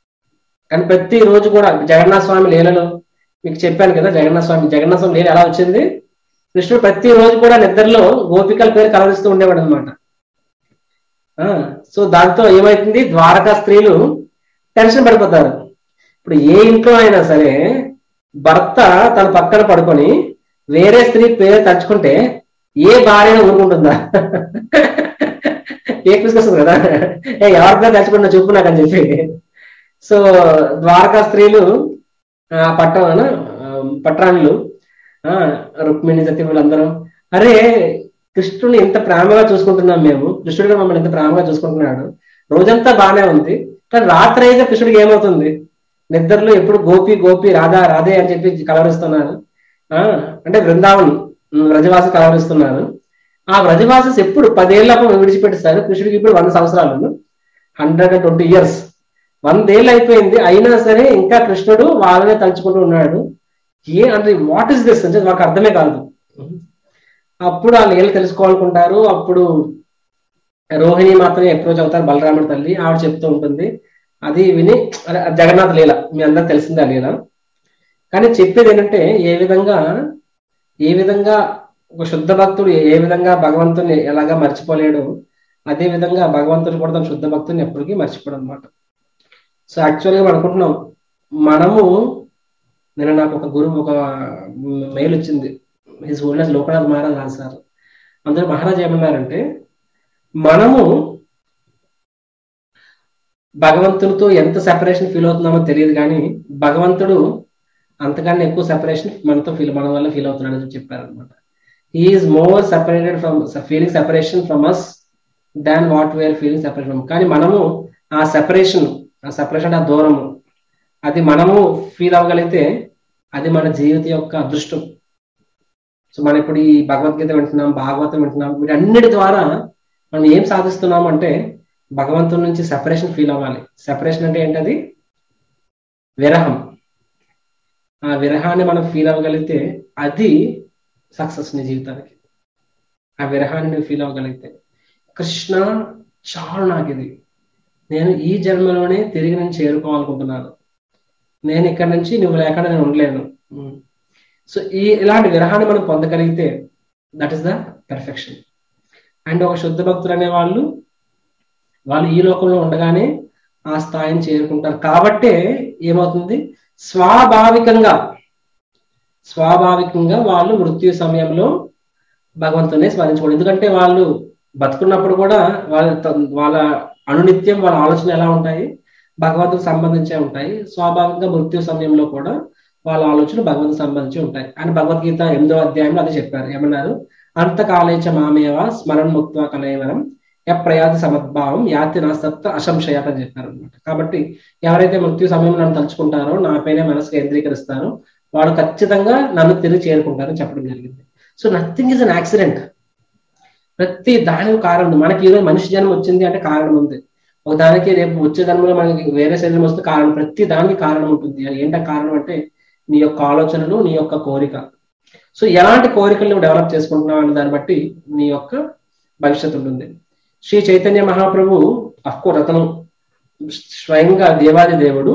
కానీ ప్రతి రోజు కూడా జగన్నాథ స్వామి లీలలో మీకు చెప్పాను కదా జగన్నాథ స్వామి జగన్నాథ స్వామి లీల ఎలా వచ్చింది కృష్ణుడు ప్రతి రోజు కూడా నిద్రలో గోపికల పేరు కలరిస్తూ ఉండేవాడు అనమాట సో దాంతో ఏమైతుంది ద్వారకా స్త్రీలు టెన్షన్ పడిపోతారు ఇప్పుడు ఏ ఇంట్లో అయినా సరే భర్త తన పక్కన పడుకొని వేరే స్త్రీ పేరు తలుచుకుంటే ఏ భార్య ఊరుకుంటుందా ఏ వస్తుంది కదా ఏ ఎవరి పేరు తలుచుకుంటా చూపు నాకు అని చెప్పి సో ద్వారకా స్త్రీలు ఆ పట్టణ పట్టణాలు ఆ రుక్మిణి సత్య వీళ్ళందరూ అరే కృష్ణుని ఎంత ప్రేమగా చూసుకుంటున్నాం మేము కృష్ణుడు మమ్మల్ని ఎంత ప్రేమగా చూసుకుంటున్నాడు రోజంతా బాగానే ఉంది కానీ రాత్రి అయితే కృష్ణుడికి ఏమవుతుంది నిద్రలో ఎప్పుడు గోపి గోపి రాధా రాధే అని చెప్పి కలవరిస్తున్నారు ఆ అంటే బృందావన్ వ్రజవాస కలవరిస్తున్నారు ఆ వ్రజవాసస్ ఎప్పుడు పదేళ్ళప్పుడు విడిచిపెట్టిస్తారు కృష్ణుడికి ఇప్పుడు వంద సంవత్సరాలు హండ్రెడ్ అండ్ ట్వంటీ ఇయర్స్ వందేళ్ళు అయిపోయింది అయినా సరే ఇంకా కృష్ణుడు వాళ్ళనే తలుచుకుంటూ ఉన్నాడు ఏ అంటే వాట్ ఇస్ దిస్ అంటే మాకు అర్థమే కాదు అప్పుడు ఆ లీల తెలుసుకోవాలనుకుంటారు అప్పుడు రోహిణి మాత్రమే అప్రోచ్ అవుతారు బలరాముడి తల్లి ఆవిడ చెప్తూ ఉంటుంది అది విని అరే, జగన్నాథ్ లీల మీ అందరికి తెలిసిందే ఆ లీల కానీ చెప్పేది ఏంటంటే ఏ విధంగా ఏ విధంగా ఒక శుద్ధ భక్తుడు ఏ విధంగా భగవంతుని ఎలాగా మర్చిపోలేడు అదే విధంగా భగవంతుడు కూడా తన శుద్ధ భక్తుని ఎప్పటికీ మర్చిపోడు అనమాట సో యాక్చువల్గా మనం అనుకుంటున్నాం మనము నేను నాకు ఒక గురువు ఒక మెయిల్ వచ్చింది హిజ్ ఓల్డెస్ లోకనాథ్ మహారాజ్ రాశారు అందులో మహారాజ్ ఏమన్నారంటే మనము భగవంతుడితో ఎంత సెపరేషన్ ఫీల్ అవుతున్నామో తెలియదు కానీ భగవంతుడు అంతకన్నా ఎక్కువ సెపరేషన్ మనతో ఫీల్ మన వల్ల ఫీల్ అవుతున్నాడని చెప్పారు అనమాట is more separated from feeling separation from us than what we're feeling separation from కానీ మనము ఆ సెపరేషన్ ఆ సెపరేషన్ ఆ దూరము అది మనము ఫీల్ అవ్వగలిగితే అది మన జీవిత యొక్క అదృష్టం సో మనం ఇప్పుడు ఈ భగవద్గీత వింటున్నాం భాగవతం వింటున్నాం వీటన్నిటి ద్వారా మనం ఏం సాధిస్తున్నాం అంటే భగవంతుడి నుంచి సెపరేషన్ ఫీల్ అవ్వాలి సెపరేషన్ అంటే ఏంటది విరహం ఆ విరహాన్ని మనం ఫీల్ అవ్వగలిగితే అది సక్సెస్ నీ జీవితానికి ఆ విరహాన్ని నువ్వు ఫీల్ అవ్వగలిగితే కృష్ణ చాలు నాకు ఇది నేను ఈ జన్మలోనే తిరిగి నేను చేరుకోవాలనుకుంటున్నాను నేను ఇక్కడ నుంచి నువ్వు లేకుండా నేను ఉండలేను సో ఈ ఇలాంటి విరహాన్ని మనం పొందగలిగితే that is the perfection and ఒక శుద్ధ భక్తులు అనే వాళ్ళు వాళ్ళు ఈ లోకంలో ఉండగానే ఆ స్థాయిని చేరుకుంటారు కాబట్టే ఏమవుతుంది స్వాభావికంగా స్వాభావికంగా వాళ్ళు మృత్యు సమయంలో భగవంతుని స్మరించుకోండి ఎందుకంటే వాళ్ళు బతుకున్నప్పుడు కూడా వాళ్ళ వాళ్ళ అనునిత్యం వాళ్ళ ఆలోచన ఎలా ఉంటాయి భగవంతుకు సంబంధించే ఉంటాయి స్వాభావికంగా మృత్యు సమయంలో కూడా వాళ్ళ ఆలోచన భగవంతుకు సంబంధించి ఉంటాయి అని భగవద్గీత ఎనిమిదో అధ్యాయంలో అది చెప్పారు ఏమన్నారు అంతకాలేచ మామేవ స్మరణ ముక్త కలయవరం ప్రయాతి సమద్భావం యాతి నా సత్త అసంశయాత అని చెప్పారు అనమాట కాబట్టి ఎవరైతే మృత్యు సమయంలో నన్ను తలుచుకుంటారో నా పైన మనసు కేంద్రీకరిస్తారో వాడు ఖచ్చితంగా నన్ను తిరిగి చేరుకుంటారని చెప్పడం జరిగింది so nothing is an accident ప్రతి దానికి కారణం మనకి ఈరోజు మనిషి జన్మ వచ్చింది అంటే కారణం ఉంది ఒక దానికి రేపు వచ్చే జన్మలో మనకి వేరే శరీరం వస్తే కారణం ప్రతి దానికి కారణం ఉంటుంది అది ఏంటో కారణం అంటే నీ యొక్క ఆలోచనలు నీ యొక్క కోరిక సో ఎలాంటి కోరికలు నువ్వు డెవలప్ చేసుకుంటున్నావు అనే దాన్ని బట్టి నీ యొక్క భవిష్యత్తు ఉంటుంది శ్రీ చైతన్య మహాప్రభు అఫ్కోర్స్ అతను స్వయంగా దేవాది దేవుడు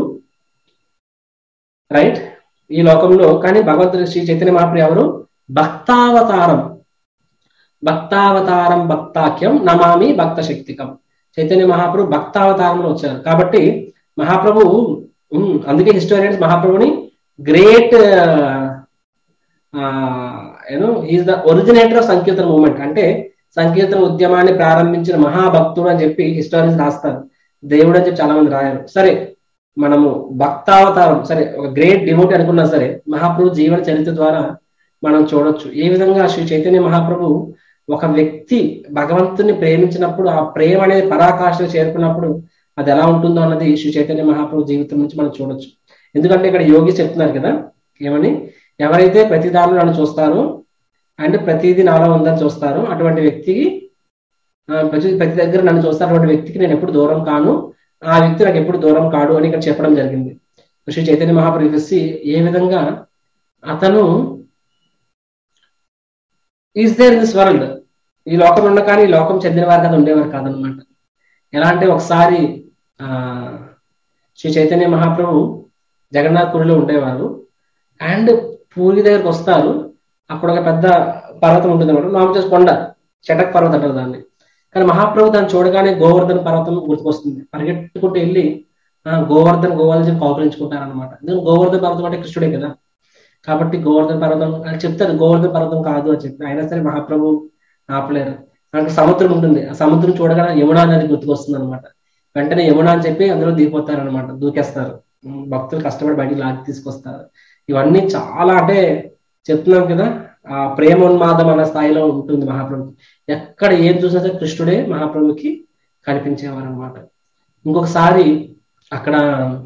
రైట్ ఈ లోకంలో కానీ భగవంతుడు శ్రీ చైతన్య మహాప్రభు ఎవరు భక్తావతారం భక్తావతారం భక్తాఖ్యం నమామి భక్త శక్తికం చైతన్య మహాప్రభు భక్తావతారంలో వచ్చారు కాబట్టి మహాప్రభు అందుకే హిస్టోరియన్స్ మహాప్రభుని great you know is the originator of sankirtana movement అంటే సంకీర్తన ఉద్యమాన్ని ప్రారంభించిన మహాభక్తుడు అని చెప్పి హిస్టారియన్స్ రాస్తారు దేవుడు అని చెప్పి చాలా మంది రాయారు సరే మనము భక్తావతారం సరే ఒక గ్రేట్ డివోట్ అనుకున్నా సరే మహాప్రభు జీవన చరిత్ర ద్వారా మనం చూడొచ్చు ఏ విధంగా శ్రీ చైతన్య మహాప్రభు ఒక వ్యక్తి భగవంతుని ప్రేమించినప్పుడు ఆ ప్రేమ అనేది పరాకాష్ఠకు చేరుకున్నప్పుడు అది ఎలా ఉంటుందో అన్నది శ్రీ చైతన్య మహాప్రభు జీవితం నుంచి మనం చూడొచ్చు ఎందుకంటే ఇక్కడ యోగి చెప్తున్నారు కదా ఏమని ఎవరైతే ప్రతి దానిలో నన్ను చూస్తారో అండ్ ప్రతిదీ నాలో ఉందని చూస్తారో అటువంటి వ్యక్తికి ప్రతి ప్రతి దగ్గర నన్ను చూస్తారు అటువంటి వ్యక్తికి నేను ఎప్పుడు దూరం కాను ఆ వ్యక్తి నాకు ఎప్పుడు దూరం కాడు అని ఇక్కడ చెప్పడం జరిగింది శ్రీ చైతన్య మహాప్రభు ఏ విధంగా అతను is there in this world ఈ లోకం ఉన్న కానీ ఈ లోకం చెందిన వారు కదా ఉండేవారు కాదనమాట ఎలా అంటే ఒకసారి ఆ శ్రీ చైతన్య మహాప్రభు జగన్నాథ్ పూరిలో ఉండేవారు అండ్ పూరి దగ్గరకు వస్తారు అక్కడ ఒక పెద్ద పర్వతం ఉంటుంది అనమాట మామూలు కొండ చటక్ పర్వతం అంటారు దాన్ని కానీ మహాప్రభు దాన్ని చూడగానే గోవర్ధన పర్వతం గుర్తుకొస్తుంది పరిగెట్టుకుంటూ వెళ్ళి గోవర్ధన్ గోవర్ధన్ కౌకలించుకుంటారనమాట ఎందుకంటే గోవర్ధన పర్వతం అంటే కృష్ణుడే కదా కాబట్టి గోవర్ధన పర్వతం అని చెప్తారు గోవర్ధన పర్వతం కాదు అని చెప్పి అయినా సరే మహాప్రభు ఆపలేరు దాంట్లో సముద్రం ఉంటుంది ఆ సముద్రం చూడగానే యమునా నది గుర్తుకొస్తుంది అనమాట వెంటనే యమునా అని చెప్పి అందులో దిగిపోతారు అనమాట దూకేస్తారు భక్తులు కష్టపడి బయటికి లాగి తీసుకొస్తారు ఇవన్నీ చాలా అంటే చెప్తున్నాం కదా ఆ ప్రేమోన్మాదం అన్న స్థాయిలో ఉంటుంది మహాప్రభు ఎక్కడ ఏం చూసినా సరే కృష్ణుడే మహాప్రభుకి కనిపించేవారు అనమాట ఇంకొకసారి అక్కడ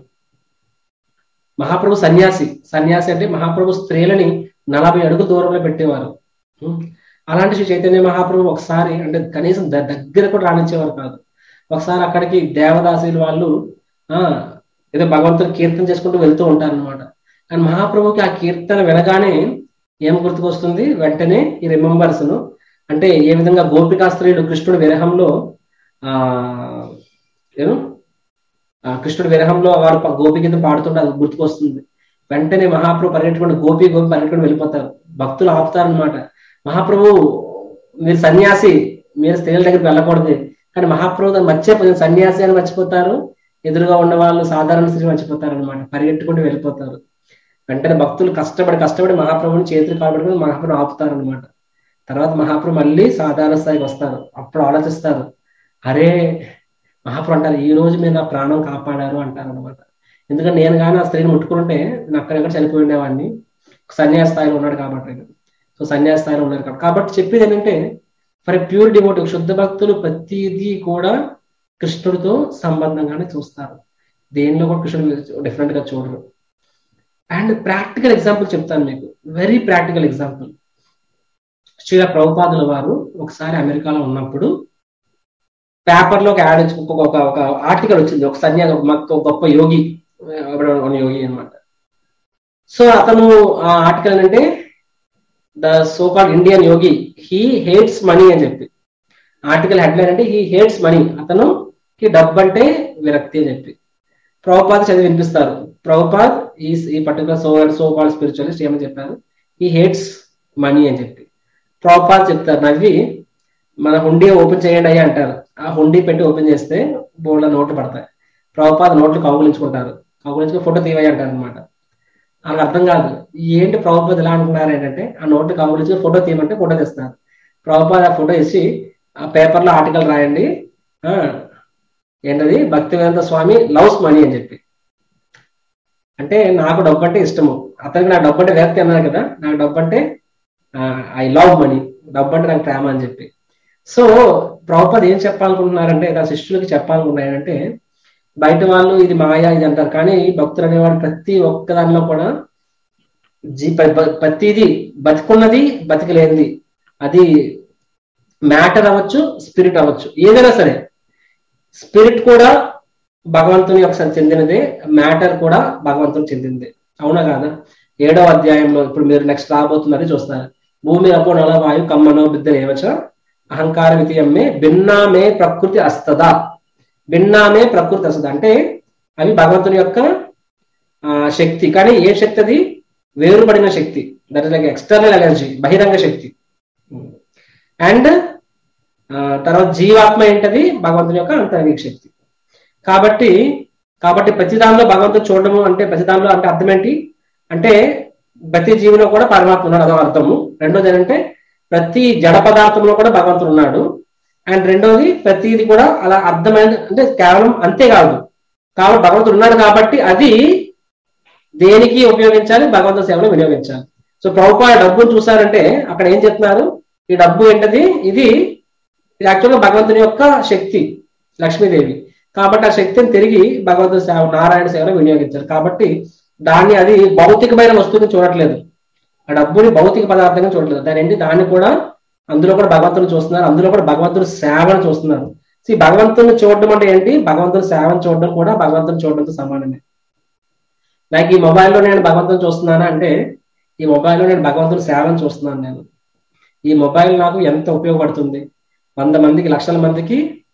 మహాప్రభు సన్యాసి సన్యాసి అంటే మహాప్రభు స్త్రీలని నలభై అడుగు దూరంలో పెట్టేవారు అలాంటి శ్రీ చైతన్య మహాప్రభు ఒకసారి అంటే కనీసం దగ్గర కూడా రాణించేవారు కాదు ఒకసారి అక్కడికి దేవదాసీలు వాళ్ళు ఆ ఏదో భగవంతుని కీర్తన చేసుకుంటూ వెళ్తూ ఉంటారు అనమాట కానీ మహాప్రభుకి ఆ కీర్తన వినగానే ఏం గుర్తుకొస్తుంది వెంటనే ఈ రిమెంబర్స్ ను అంటే ఏ విధంగా గోపికా స్త్రీలు కృష్ణుడి విరహంలో ఆ ఏను కృష్ణుడి విరహంలో వారు గోపి గీతం పాడుతుంటే అది గుర్తుకొస్తుంది వెంటనే మహాప్రభు పరిగెట్టుకుని గోపి గోపి పరిగెట్టుకుని వెళ్ళిపోతారు భక్తులు ఆపుతారనమాట మహాప్రభు మీరు సన్యాసి మీరు స్త్రీల దగ్గరికి వెళ్ళకూడదు కానీ మహాప్రభు దాన్ని మర్చిపోయి సన్యాసి అని మర్చిపోతారు ఎదురుగా ఉన్న వాళ్ళు సాధారణ స్త్రీ మర్చిపోతారు అనమాట పరిగెట్టుకుంటూ వెళ్ళిపోతారు వెంటనే భక్తులు కష్టపడి కష్టపడి మహాప్రభుని చేతులు కాబట్టుకుని మహాప్రభు ఆపుతారు అనమాట తర్వాత మహాప్రభు మళ్ళీ సాధారణ స్థాయికి వస్తారు అప్పుడు ఆలోచిస్తారు అరే మహాప్రభు అంటారు ఈ రోజు మీరు నా ప్రాణం కాపాడారు అంటారు అనమాట ఎందుకంటే నేను కానీ ఆ స్త్రీని ముట్టుకుంటే నేను అక్కడెక్కడ చనిపోయి ఉండేవాడిని సన్యాస స్థాయిలో ఉన్నాడు కాబట్టి సో సన్యాస స్థాయిలో ఉన్నారు కాబట్టి కాబట్టి చెప్పేది ఏంటంటే ఫర్ ప్యూర్ డివోట్ శుద్ధ భక్తులు ప్రతిదీ కూడా కృష్ణుడితో సంబంధంగానే చూస్తారు దేనిలో కూడా కృష్ణుడు డిఫరెంట్ గా చూడరు అండ్ ప్రాక్టికల్ ఎగ్జాంపుల్ చెప్తాను మీకు వెరీ ప్రాక్టికల్ ఎగ్జాంపుల్ శ్రీల ప్రభుపాదుల వారు ఒకసారి అమెరికాలో ఉన్నప్పుడు పేపర్ లో ఒక యాడ్ వచ్చి ఒక ఒక ఒక ఆర్టికల్ వచ్చింది ఒక సన్యాసి ఒక మక్క- ఒక గొప్ప యోగి ఎవడో ఒక యోగి అన్నమాట సో అతను ఆ ఆర్టికల్ అంటే the so called Indian yogi he hates money అని చెప్పి ఆర్టికల్ హెడ్లైన్ అంటే హీ హేట్స్ మనీ అతను డబ్బు అంటే విరక్తి అని చెప్పి ప్రభుపాద్ చదివి వినిపిస్తారు ప్రభుపాద్ ఈ ఈ particular so so called spiritualist ఏమని చెప్పారు ఈ హేట్స్ మనీ అని చెప్పి ప్రభుపాద్ చెప్తారు నవ్వి మన హుండీ ఓపెన్ చేయండి అయ్యి అంటారు ఆ హుండీ పెట్టి ఓపెన్ చేస్తే బోర్డులో నోట్లు పడతాయి ప్రభుపాద్ నోట్లు కౌగులించుకుంటారు కౌగులించుకుని ఫోటో తీవయ్యి అంటారు అనమాట వాళ్ళకి అర్థం కాదు ఏంటి ప్రభుపాద్ ఎలా అనుకున్నారు ఏంటంటే ఆ నోట్లు కౌగులించుకుని ఫోటో తీయమంటే ఫోటో తెస్తారు ప్రభుపాద్ ఆ ఫోటో ఇచ్చి ఆ పేపర్లో ఆర్టికల్ రాయండి ఆ, ఏంటది భక్తివేదాంత స్వామి లవ్స్ మనీ అని చెప్పి అంటే నాకు డబ్బు అంటే ఇష్టము అతనికి నా డబ్బు అంటే వ్యక్తి అన్నారు కదా నాకు డబ్బు అంటే ఐ లవ్ మనీ డబ్బు అంటే నాకు ప్రేమ అని చెప్పి సో ప్రభుపద్ ఏం చెప్పాలనుకుంటున్నారంటే నా శిష్యులకి చెప్పాలనుకున్నారంటే బయట వాళ్ళు ఇది మాయా ఇది అంటారు కానీ భక్తులు అనేవాడు ప్రతి ఒక్క దానిలో కూడా జీ ప- ప- ప్రతిది బతికున్నది బతికలేనిది అది మ్యాటర్ అవ్వచ్చు స్పిరిట్ అవ్వచ్చు ఏదైనా సరే స్పిరిట్ కూడా భగవంతుని యొక్క చెందినదే మ్యాటర్ కూడా భగవంతునికి చెందిందే అవునా కాదా ఏడవ అధ్యాయంలో ఇప్పుడు మీరు నెక్స్ట్ రాబోతున్నది చూస్తారు భూమి అపో నల వాయు కమ్మనో బిద్ద ఏవచ అహంకార వితీయమ్మే భిన్నామే ప్రకృతి అస్తదా భిన్నామే ప్రకృతి అస్తదా అంటే అవి భగవంతుని యొక్క ఆ, శక్తి కానీ ఏ శక్తి అది వేరుపడిన శక్తి that is like external energy బహిరంగ శక్తి అండ్ తర్వాత జీవాత్మ ఏంటది భగవంతుని యొక్క అంతర్వీక్ష శక్తి కాబట్టి కాబట్టి ప్రతి దానిలో భగవంతుడు చూడడము అంటే ప్రతి దానిలో అంటే అర్థం ఏంటి అంటే ప్రతి జీవిలో కూడా పరమాత్మ ఉన్నాడు అదో అర్థము రెండోది ఏంటంటే ప్రతి జడ పదార్థంలో కూడా భగవంతుడు ఉన్నాడు అండ్ రెండోది ప్రతిది కూడా అలా అర్థమైన అంటే కేవలం అంతే కాదు కాబట్టి భగవంతుడు ఉన్నాడు కాబట్టి అది దేనికి ఉపయోగించాలి భగవంతుడి సేవలో వినియోగించాలి సో ప్రభుత్వ డబ్బును చూసారంటే అక్కడ ఏం చెప్తున్నారు ఈ డబ్బు ఏంటది ఇది ఇది యాక్చువల్గా భగవంతుని యొక్క శక్తి లక్ష్మీదేవి కాబట్టి ఆ శక్తిని తిరిగి భగవంతుని సేవ నారాయణ సేవలో వినియోగించారు కాబట్టి దాన్ని అది భౌతికమైన వస్తువుని చూడట్లేదు ఆ డబ్బుని భౌతిక పదార్థంగా చూడట్లేదు దాని ఏంటి దాన్ని కూడా అందులో కూడా భగవంతుని చూస్తున్నారు అందులో కూడా భగవంతుని సేవను చూస్తున్నారు ఈ భగవంతుని చూడడం అంటే ఏంటి భగవంతుని సేవను చూడడం కూడా భగవంతుని చూడడంతో సమానమే లైక్ ఈ మొబైల్లో నేను భగవంతుని చూస్తున్నాను అంటే ఈ మొబైల్లో నేను భగవంతుని సేవను చూస్తున్నాను నేను ఈ మొబైల్ నాకు ఎంత ఉపయోగపడుతుంది వంద మందికి లక్షల మందికి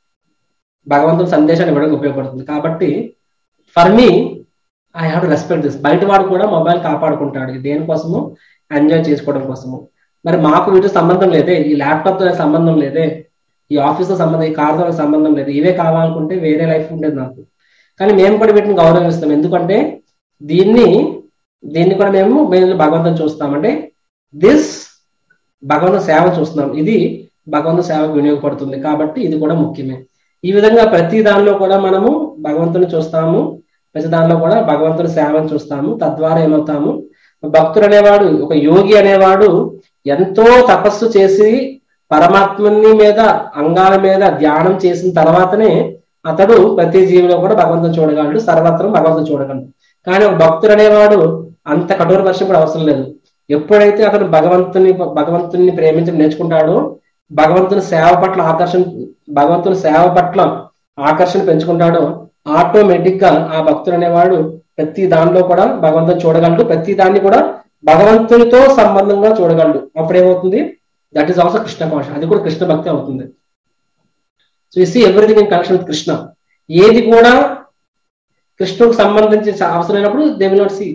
భగవంతుని సందేశాన్ని ఇవ్వడానికి ఉపయోగపడుతుంది కాబట్టి for me I have to respect this బయట వాడు కూడా మొబైల్ కాపాడుకుంటాడు ఇది దేనికోసము ఎంజాయ్ చేసుకోవడం కోసము మరి మాకు వీటితో సంబంధం లేదే ఈ ల్యాప్టాప్ తో సంబంధం లేదే ఈ ఆఫీస్ తో సంబంధం ఈ కార్ తో సంబంధం లేదు ఇవే కావాలనుకుంటే వేరే లైఫ్ ఉండేది నాకు కానీ మేము కూడా వీటిని గౌరవిస్తాం ఎందుకంటే దీన్ని దీన్ని కూడా మేము మేము భగవంతుని చూస్తాం అంటే దిస్ భగవంతుని సేవ చూస్తున్నాం ఇది భగవంతుని సేవకు వినియోగపడుతుంది కాబట్టి ఇది కూడా ముఖ్యమే ఈ విధంగా ప్రతి దానిలో కూడా మనము భగవంతుని చూస్తాము ప్రతి దానిలో కూడా భగవంతుని సేవను చూస్తాము తద్వారా ఏమవుతాము భక్తుడు అనేవాడు ఒక యోగి అనేవాడు ఎంతో తపస్సు చేసి పరమాత్మని మీద అంగాల మీద ధ్యానం చేసిన తర్వాతనే అతడు ప్రతి జీవిలో కూడా భగవంతుని చూడగలడు సర్వత్రం భగవంతుని చూడగలడు కానీ ఒక భక్తుడు అనేవాడు అంత కఠోర వర్షం కూడా అవసరం లేదు ఎప్పుడైతే అతడు భగవంతుని భగవంతుని ప్రేమించడం నేర్చుకుంటాడో భగవంతుని సేవ పట్ల ఆకర్షణ భగవంతుని సేవ పట్ల ఆకర్షణ పెంచుకుంటాడో ఆటోమేటిక్ గా ఆ భక్తుడు అనేవాడు ప్రతి దానిలో కూడా భగవంతుని చూడగలడు ప్రతి దాన్ని కూడా భగవంతునితో సంబంధంగా చూడగలడు అప్పుడు ఏమవుతుంది that is also Krishna conscious అది కూడా కృష్ణ భక్తి అవుతుంది so is everything in connection with Krishna ఏది కూడా కృష్ణుకు సంబంధించి అవసరమైనప్పుడు they will not see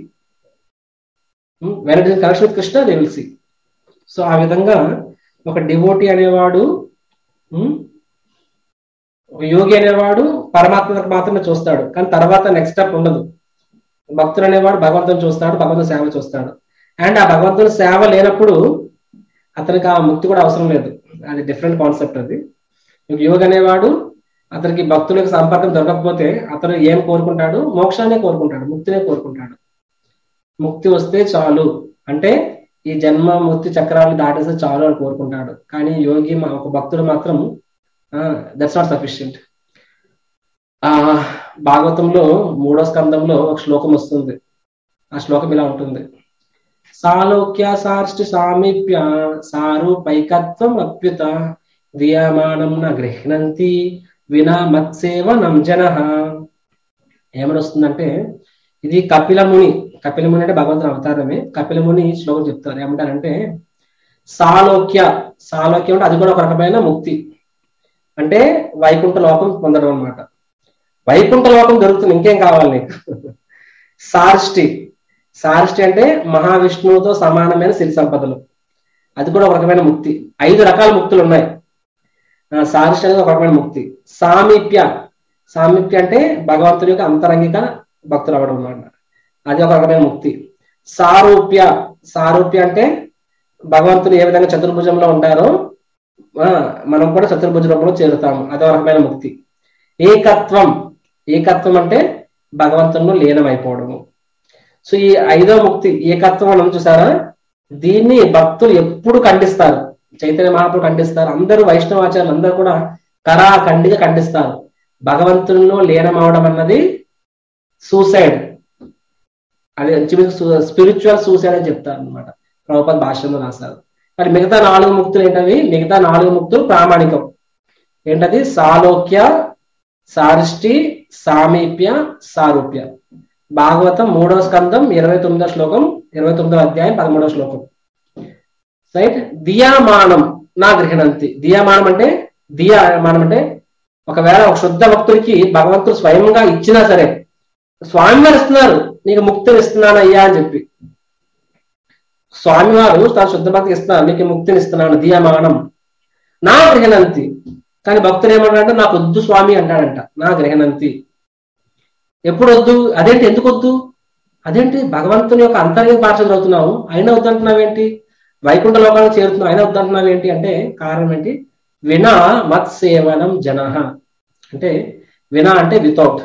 when it is connection with Krishna they will see so ఆ విధంగా ఒక డివోటి అనేవాడు యోగి అనేవాడు పరమాత్మకు మాత్రమే చూస్తాడు కానీ తర్వాత నెక్స్ట్ స్టెప్ ఉండదు భక్తుడు అనేవాడు భగవంతుని చూస్తాడు భగవంతుని సేవ చూస్తాడు అండ్ ఆ భగవంతుని సేవ లేనప్పుడు అతనికి ఆ ముక్తి కూడా అవసరం లేదు అది డిఫరెంట్ కాన్సెప్ట్ అది యోగి అనేవాడు అతనికి భక్తులకు సంపర్కం దొరకకపోతే అతను ఏం కోరుకుంటాడు మోక్షాన్ని కోరుకుంటాడు ముక్తినే కోరుకుంటాడు ముక్తి వస్తే చాలు అంటే ఈ జన్మ ముక్తి చక్రాలు దాటేస్తే చాలు అని కోరుకుంటాడు కానీ యోగి ఒక భక్తుడు మాత్రం దట్స్ నాట్ సఫిషియంట్ ఆ భాగవతంలో మూడో స్కందంలో ఒక శ్లోకం వస్తుంది ఆ శ్లోకం ఇలా ఉంటుంది సాలోక్య సార్ష్టి సామీప్య సారూపైకత్వం అప్యుత క్రియామాణం న గృహ్ణంతి వినా మత్సేవనం జన ఏమని వస్తుందంటే ఇది కపిలముని కపిలముని అంటే భగవంతుని అవతారమే కపిలముని శ్లోకం చెప్తారు ఏమంటారంటే సాలోక్య సాలోక్యం అంటే అది కూడా ఒక రకమైన ముక్తి అంటే వైకుంఠ లోకం పొందడం అనమాట వైకుంఠ లోకం దొరుకుతుంది ఇంకేం కావాలి నీకు సార్ష్టి సార్ష్టి అంటే మహావిష్ణువుతో సమానమైన సిరి సంపదలు అది కూడా ఒక రకమైన ముక్తి ఐదు రకాల ముక్తులు ఉన్నాయి సార్ష్టి అనేది ఒక రకమైన ముక్తి సామీప్య సామీప్య అంటే భగవంతుని యొక్క అంతరంగిక భక్తులు అవ్వడం అన్నమాట అది ఒక రకమైన ముక్తి సారూప్య సారూప్య అంటే భగవంతుడు ఏ విధంగా చతుర్భుజంలో ఉంటారో మనం కూడా చతుర్భుజ రూపంలో చేరుతాము అది ఒక రకమైన ముక్తి ఏకత్వం ఏకత్వం అంటే భగవంతుని లీనమైపోవడము సో ఈ ఐదో ముక్తి ఏకత్వం అని చూసారా దీన్ని భక్తులు ఎప్పుడు ఖండిస్తారు చైతన్య మహాపురు ఖండిస్తారు అందరూ వైష్ణవాచార్యులు అందరూ కూడా కరా ఖండిగా ఖండిస్తారు భగవంతునిలో లీనమవడం అన్నది సూసైడ్ అది స్పిరిచువల్ సూసైడ్ అని చెప్తారు అనమాట ప్రభుపద భాషలో రాశారు మరి మిగతా నాలుగు ముక్తులు ఏంటవి మిగతా నాలుగు ముక్తులు ప్రామాణికం ఏంటది సాలోక్య సారిష్టి సామీప్య సారూప్య భాగవతం మూడో స్కందం ఇరవై తొమ్మిదో శ్లోకం ఇరవై తొమ్మిదో అధ్యాయం పదమూడో శ్లోకం రైట్ దియామానం నా గృహణంతి దియామానం అంటే దియామానం అంటే ఒకవేళ ఒక శుద్ధ భక్తుడికి భగవంతుడు స్వయంగా ఇచ్చినా సరే స్వామివారు ఇస్తున్నారు నీకు ముక్తిని ఇస్తున్నాను అయ్యా అని చెప్పి స్వామివారు తన శుద్ధ భక్తికి ఇస్తున్నారు నీకు ముక్తిని ఇస్తున్నాను దియమానం నా గృహణంతి కానీ భక్తులు ఏమంటాడంటే నాకు వద్దు స్వామి అంటాడంట నా గృహణంతి ఎప్పుడు వద్దు అదేంటి ఎందుకు వద్దు అదేంటి భగవంతుని యొక్క అంతర్య భాష చదువుతున్నావు అయినా వద్దంటున్నావేంటి వైకుంఠ లోకానికి చేరుతున్నావు అయినా వద్దంటున్నావేంటి అంటే కారణం ఏంటి వినా మత్సేవనం జన అంటే వినా అంటే వితౌట్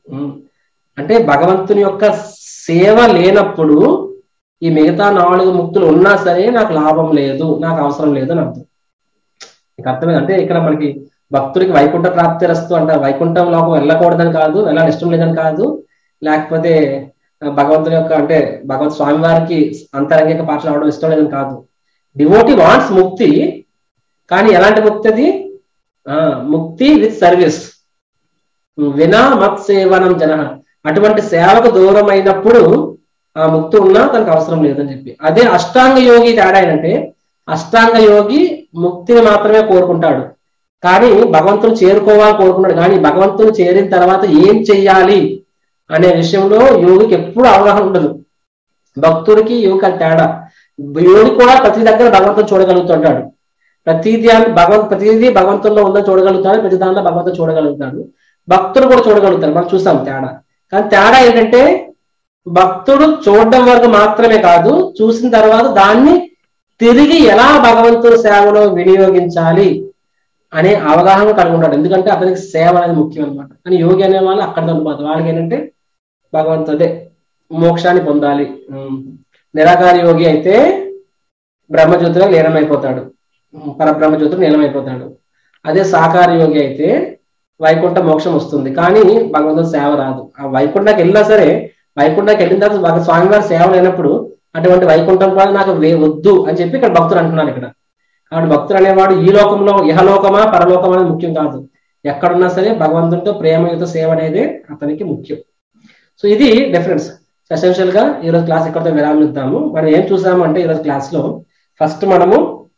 అంటే భగవంతుని యొక్క సేవ లేనప్పుడు ఈ మిగతా నాలుగు ముక్తులు ఉన్నా సరే నాకు లాభం లేదు నాకు అవసరం లేదు అని అర్థం నీకు అర్థమైంది అంటే ఇక్కడ మనకి భక్తుడికి వైకుంఠ ప్రాప్తి రస్తు అంట వైకుంఠం లోకం వెళ్ళకూడదని కాదు వెళ్ళాలని ఇష్టం లేదని కాదు లేకపోతే భగవంతుని యొక్క అంటే భగవంత్ స్వామి వారికి అంతరంగిక పాటలు అవడం ఇష్టం లేదని కాదు డివోటీ వాంట్స్ ముక్తి కానీ ఎలాంటి ముక్తి అది ముక్తి విత్ సర్వీస్ వినా మత్ సేవనం జన అటువంటి సేవకు దూరం అయినప్పుడు ఆ ముక్తి ఉన్నా తనకు అవసరం లేదని చెప్పి అదే అష్టాంగ యోగి తేడా ఏంటంటే అష్టాంగ యోగి ముక్తిని మాత్రమే కోరుకుంటాడు కానీ భగవంతుని చేరుకోవాలని కోరుకున్నాడు కానీ భగవంతుని చేరిన తర్వాత ఏం చెయ్యాలి అనే విషయంలో యోగికి ఎప్పుడు అవగాహన ఉండదు భక్తుడికి యోగి అది తేడా యోగి కూడా ప్రతి దగ్గర భగవంతుని చూడగలుగుతుంటాడు ప్రతిదీ భగవంత్ ప్రతిదీ భగవంతుల్లో ఉందని చూడగలుగుతాడు ప్రతి దాంట్లో భగవంతుని చూడగలుగుతాడు భక్తుడు కూడా చూడగలుగుతారు మనం చూసాం తేడా కానీ తేడా ఏంటంటే భక్తుడు చూడడం వరకు మాత్రమే కాదు చూసిన తర్వాత దాన్ని తిరిగి ఎలా భగవంతుడి సేవలో వినియోగించాలి అనే అవగాహన కలిగి ఉంటాడు ఎందుకంటే అతనికి సేవ అనేది ముఖ్యం అనమాట కానీ యోగి అనే వాళ్ళు అక్కడ ఉండిపోతారు వాళ్ళకి ఏంటంటే భగవంతుడే మోక్షాన్ని పొందాలి నిరాకార యోగి అయితే బ్రహ్మజ్యోతిలో లీనమైపోతాడు పరబ్రహ్మజ్యోతిలో లీనమైపోతాడు అదే సాకార యోగి అయితే వైకుంఠ మోక్షం వస్తుంది కానీ భగవంతుని సేవ రాదు ఆ వైకుంఠకి వెళ్ళినా సరే వైకుంఠకి వెళ్ళిన తర్వాత స్వామివారి సేవ లేనప్పుడు అటువంటి వైకుంఠం కూడా నాకు వద్దు అని చెప్పి ఇక్కడ భక్తులు అంటున్నారు ఇక్కడ కాబట్టి భక్తులు అనేవాడు ఈ లోకంలో ఇహలోకమా పరలోకమా అనేది ముఖ్యం కాదు ఎక్కడున్నా సరే భగవంతుడితో ప్రేమయుత సేవ అనేది అతనికి ముఖ్యం సో ఇది డిఫరెన్స్ ఎసెన్షియల్ గా ఈరోజు క్లాస్ ఇక్కడితో విరామం ఇద్దాము మనం ఏం చూసాము అంటే ఈరోజు క్లాస్ లో ఫస్ట్ మనము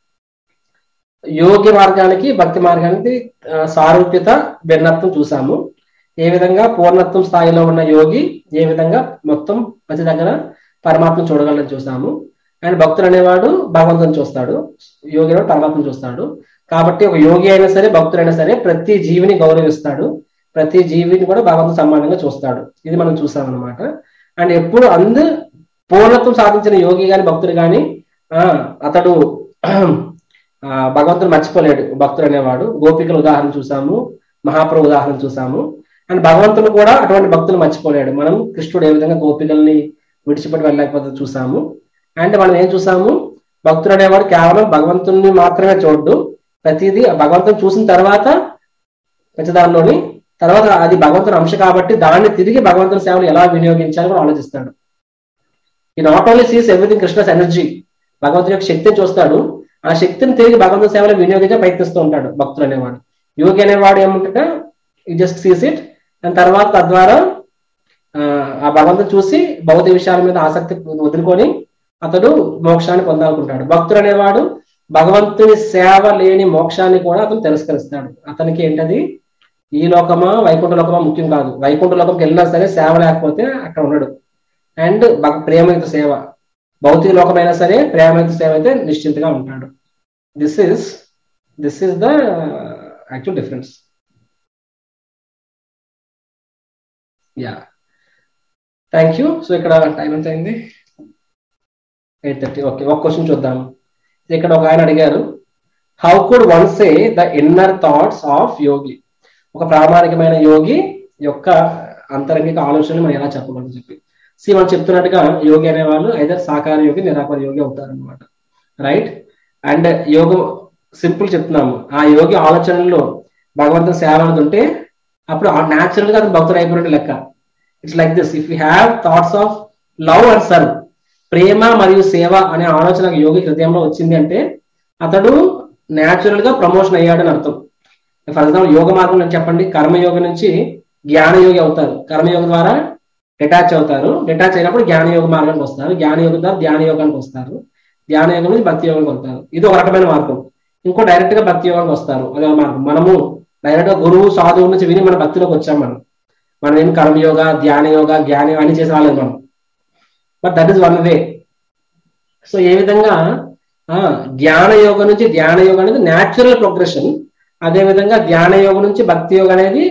యోగి మార్గానికి భక్తి మార్గానికి సారూప్యత భిన్నత్వం చూసాము ఏ విధంగా పూర్ణత్వం స్థాయిలో ఉన్న యోగి ఏ విధంగా మొత్తం ప్రతి దగ్గర పరమాత్మ చూడగలని చూసాము అండ్ భక్తుడు అనేవాడు భగవంతుని చూస్తాడు యోగి అనేవాడు పరమాత్మను చూస్తాడు కాబట్టి ఒక యోగి అయినా సరే భక్తుడైనా సరే ప్రతి జీవిని గౌరవిస్తాడు ప్రతి జీవిని కూడా భగవంతుడు సమానంగా చూస్తాడు ఇది మనం చూసాం అనమాట అండ్ ఎప్పుడు అందు పూర్ణత్వం సాధించిన యోగి గాని భక్తుడు గాని ఆ అతడు భగవంతుడు మర్చిపోలేడు భక్తుడు అనేవాడు గోపికల ఉదాహరణ చూసాము మహాప్రభు ఉదాహరణ చూసాము అండ్ భగవంతుడు కూడా అటువంటి భక్తులు మర్చిపోలేడు మనం కృష్ణుడు ఏ విధంగా గోపికల్ని విడిచిపెట్టి వెళ్ళలేకపోతే చూసాము అండ్ మనం ఏం చూసాము భక్తుడు అనేవాడు కేవలం భగవంతుని మాత్రమే చూడ్డు ప్రతిదీ భగవంతుని చూసిన తర్వాత ప్రతిదానిలోని తర్వాత అది భగవంతుని అంశ కాబట్టి దాన్ని తిరిగి భగవంతుని సేవలు ఎలా వినియోగించాలో కూడా ఆలోచిస్తాడు ఈ not only sees everything Krishna's energy భగవంతుని యొక్క శక్తిని చూస్తాడు ఆ శక్తిని తిరిగి భగవంతుని సేవలు వినియోగించే ప్రయత్నిస్తూ ఉంటాడు భక్తులు అనేవాడు యోగి అనేవాడు ఏమంటే ఈ జస్ట్ సీస్ ఇట్ అండ్ తర్వాత తద్వారా ఆ భగవంతుని చూసి భౌతిక విషయాల మీద ఆసక్తి వదులుకొని అతడు మోక్షాన్ని పొందాలనుకుంటాడు భక్తుడు అనేవాడు భగవంతుని సేవ లేని మోక్షాన్ని కూడా అతను తిరస్కరిస్తాడు అతనికి ఏంటది ఈ లోకమా వైకుంఠ లోకమా ముఖ్యం కాదు వైకుంఠ లోకంకి వెళ్ళినా సరే సేవ లేకపోతే అక్కడ ఉండడు అండ్ ప్రేమయుత సేవ భౌతిక లోకమైనా సరే ప్రేమయుత సేవ అయితే నిశ్చింతగా ఉంటాడు this is this is the actual difference yeah thank you so ఇక్కడ టైం ఎంత అయింది ఎయిట్ థర్టీ ఓకే ఒక క్వశ్చన్ చూద్దాం ఇక్కడ ఒక ఆయన అడిగారు how could one say the inner thoughts of yogi ఒక ప్రామాణికమైన యోగి యొక్క అంతరంగిక ఆలోచనలు మనం ఎలా చెప్పగలం చెప్పి సి మనం చెప్తున్నట్టుగా యోగి అనేవాళ్ళు అయితే సాకార యోగి నిరాకార యోగి అవుతారు అనమాట రైట్ అండ్ యోగం సింపుల్ చెప్తున్నాము ఆ యోగి ఆలోచనల్లో భగవంతుని సేవ అనేది ఉంటే అప్పుడు న్యాచురల్ గా అతను భక్తుడు అయిపోయినట్టు లెక్క it's like this if you have thoughts of love and serve ప్రేమ మరియు సేవ అనే ఆలోచన యోగి హృదయంలో వచ్చింది అంటే అతడు న్యాచురల్ గా ప్రమోషన్ అయ్యాడని అర్థం ఫర్ ఎగ్జాంపుల్ యోగ మార్గం నుంచి చెప్పండి కర్మయోగ నుంచి జ్ఞానయోగి అవుతారు కర్మయోగం ద్వారా డిటాచ్ అవుతారు డిటాచ్ అయినప్పుడు జ్ఞానయోగ మార్గానికి వస్తారు జ్ఞానయోగం ద్వారా ధ్యాన యోగానికి వస్తారు ధ్యాన యోగం నుంచి భక్తి యోగానికి వస్తారు ఇది ఒక రకమైన మార్గం ఇంకో డైరెక్ట్ గా భక్తి యోగానికి వస్తారు అదే మార్గం మనము డైరెక్ట్ గా గురువు సాధువు నుంచి విని మన భక్తిలోకి వచ్చాం మనం మనం ఏం కర్మయోగ ధ్యాన యోగ జ్ఞాన అన్ని చేసి రాలేదు మనం but that is one way so ఏ విధంగా జ్ఞాన యోగం నుంచి ధ్యాన యోగం అనేది న్యాచురల్ ప్రోగ్రెషన్ అదే విధంగా ధ్యాన యోగం నుంచి భక్తి యోగం అనేది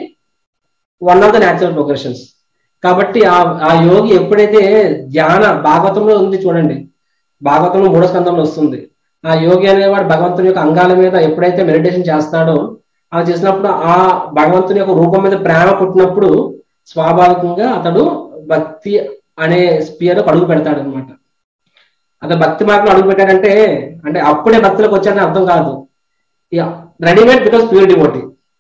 one of the natural progressions కాబట్టి ఆ ఆ యోగి ఎప్పుడైతే ధ్యాన భాగవతంలో ఉంది చూడండి భాగవతంలో మూడో స్కందంలో వస్తుంది ఆ యోగి అనేవాడు భగవంతుని యొక్క అంగాల మీద ఎప్పుడైతే మెడిటేషన్ చేస్తాడో అలా చేసినప్పుడు ఆ భగవంతుని యొక్క రూపం మీద ప్రేమ పుట్టినప్పుడు స్వాభావికంగా అతడు భక్తి అనే స్పియర్ అడుగు పెడతాడు అనమాట అతను భక్తి మార్గంలో అడుగు పెట్టాడంటే అంటే అప్పుడే భక్తులకు వచ్చాడని అర్థం కాదు రెడీమేడ్ బికాస్ ప్యూర్ డివోటీ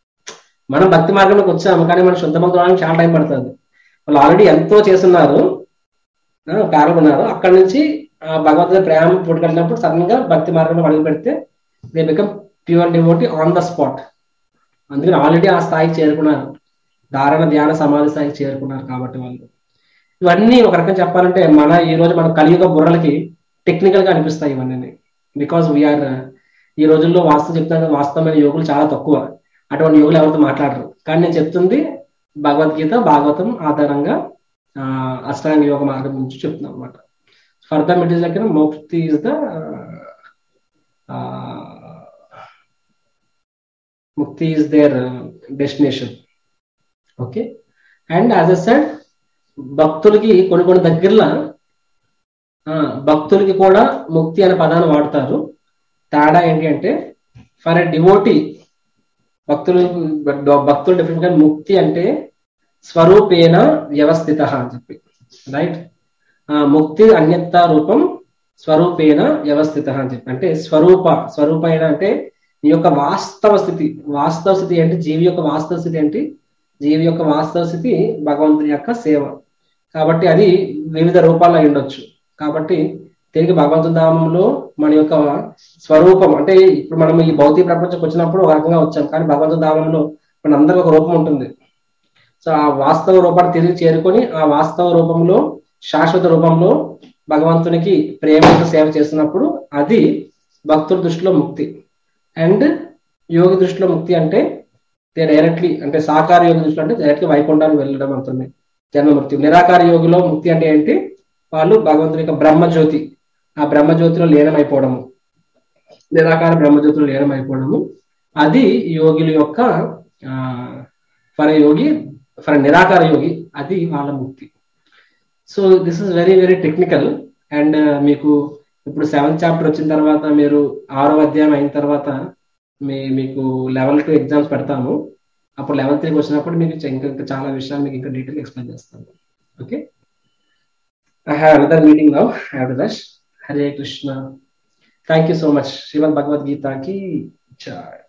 మనం భక్తి మార్గంలోకి వచ్చాము కానీ మనం శుద్ధ భక్తులు చాలా టైం పడుతుంది వాళ్ళు ఆల్రెడీ ఎంతో చేస్తున్నారు పాల్గొన్నారు అక్కడి నుంచి భగవంతుడి ప్రేమ పుట్టుకెళ్ళినప్పుడు సడన్ గా భక్తి మార్గంలో అడుగు పెడితే they become pure devotee on the spot అందుకని ఆల్రెడీ ఆ స్థాయికి చేరుకున్నారు ధారణ ధ్యాన సమాధి స్థాయికి చేరుకున్నారు కాబట్టి వాళ్ళు ఇవన్నీ ఒక రకం చెప్పాలంటే మన ఈ రోజు మన కలియుగ బుర్రలకి టెక్నికల్ గా అనిపిస్తాయి ఇవన్నీ బికాస్ వీఆర్ ఈ రోజుల్లో వాస్తవం చెప్తాను వాస్తవమైన యోగులు చాలా తక్కువ అటువంటి యోగులు ఎవరితో మాట్లాడరు కానీ నేను చెప్తుంది భగవద్గీత భాగవతం ఆధారంగా అష్టాంగ యోగ మార్గం నుంచి చెప్తున్నాను అనమాట ఫర్దర్ ఇట్ ఈస్ దగ్గర మోక్తి is the mukti is their destination okay and as I said భక్తులకి కొన్ని కొన్ని దగ్గరలో భక్తులకి కూడా ముక్తి అనే పదాన్ని వాడతారు తేడా ఏంటి అంటే ఫర్ ఎ డివోటీ భక్తులు భక్తులు డిఫరెంట్ గా ముక్తి అంటే స్వరూపేణ వ్యవస్థిత అని చెప్పి రైట్ ముక్తి అన్యత రూపం స్వరూపేణ వ్యవస్థిత అని చెప్పి అంటే స్వరూప స్వరూపేణ అంటే నీ యొక్క వాస్తవ స్థితి వాస్తవ స్థితి అంటే జీవి యొక్క వాస్తవ స్థితి ఏంటి జీవి యొక్క వాస్తవ స్థితి భగవంతుని యొక్క సేవ కాబట్టి అది వివిధ రూపాల్లో ఉండొచ్చు కాబట్టి తిరిగి భగవంతుని ధామంలో మన యొక్క స్వరూపం అంటే ఇప్పుడు మనం ఈ భౌతిక ప్రపంచంకి వచ్చినప్పుడు ఒక రకంగా వచ్చాం కానీ భగవంతుని ధామంలో మన అందరికి ఒక రూపం ఉంటుంది సో ఆ వాస్తవ రూపాన్ని తిరిగి చేరుకొని ఆ వాస్తవ రూపంలో శాశ్వత రూపంలో భగవంతునికి ప్రేమతో సేవ చేస్తున్నప్పుడు అది భక్తుల దృష్టిలో ముక్తి అండ్ యోగి దృష్టిలో ముక్తి అంటే డైరెక్ట్లీ అంటే సాకార యోగి దృష్టిలో అంటే డైరెక్ట్లీ వైకుంఠానికి వెళ్ళడం అవుతుంది జన్మమృతి నిరాకార యోగిలో ముక్తి అంటే ఏంటి వాళ్ళు భగవంతుని యొక్క బ్రహ్మజ్యోతి ఆ బ్రహ్మజ్యోతిలో లీనమైపోవడము నిరాకార బ్రహ్మజ్యోతిలో లీనమైపోవడము అది యోగుల యొక్క ఫర్ యోగి ఫర్ నిరాకార యోగి అది వాళ్ళ ముక్తి so this is very very technical and మీకు ఇప్పుడు సెవెంత్ చాప్టర్ వచ్చిన తర్వాత మీరు ఆరో అధ్యాయం అయిన తర్వాత మీ మీకు లెవెల్ టూ ఎగ్జామ్స్ పెడతాము అప్పుడు లెవెల్ త్రీకి వచ్చినప్పుడు మీకు ఇంకా ఇంకా చాలా విషయాలు మీకు ఇంకా డీటెయిల్ ఎక్స్ప్లెయిన్ చేస్తాను okay I have another meeting now have to rush Hare Krishna thank you so much Shrimad భగవద్గీతకి జై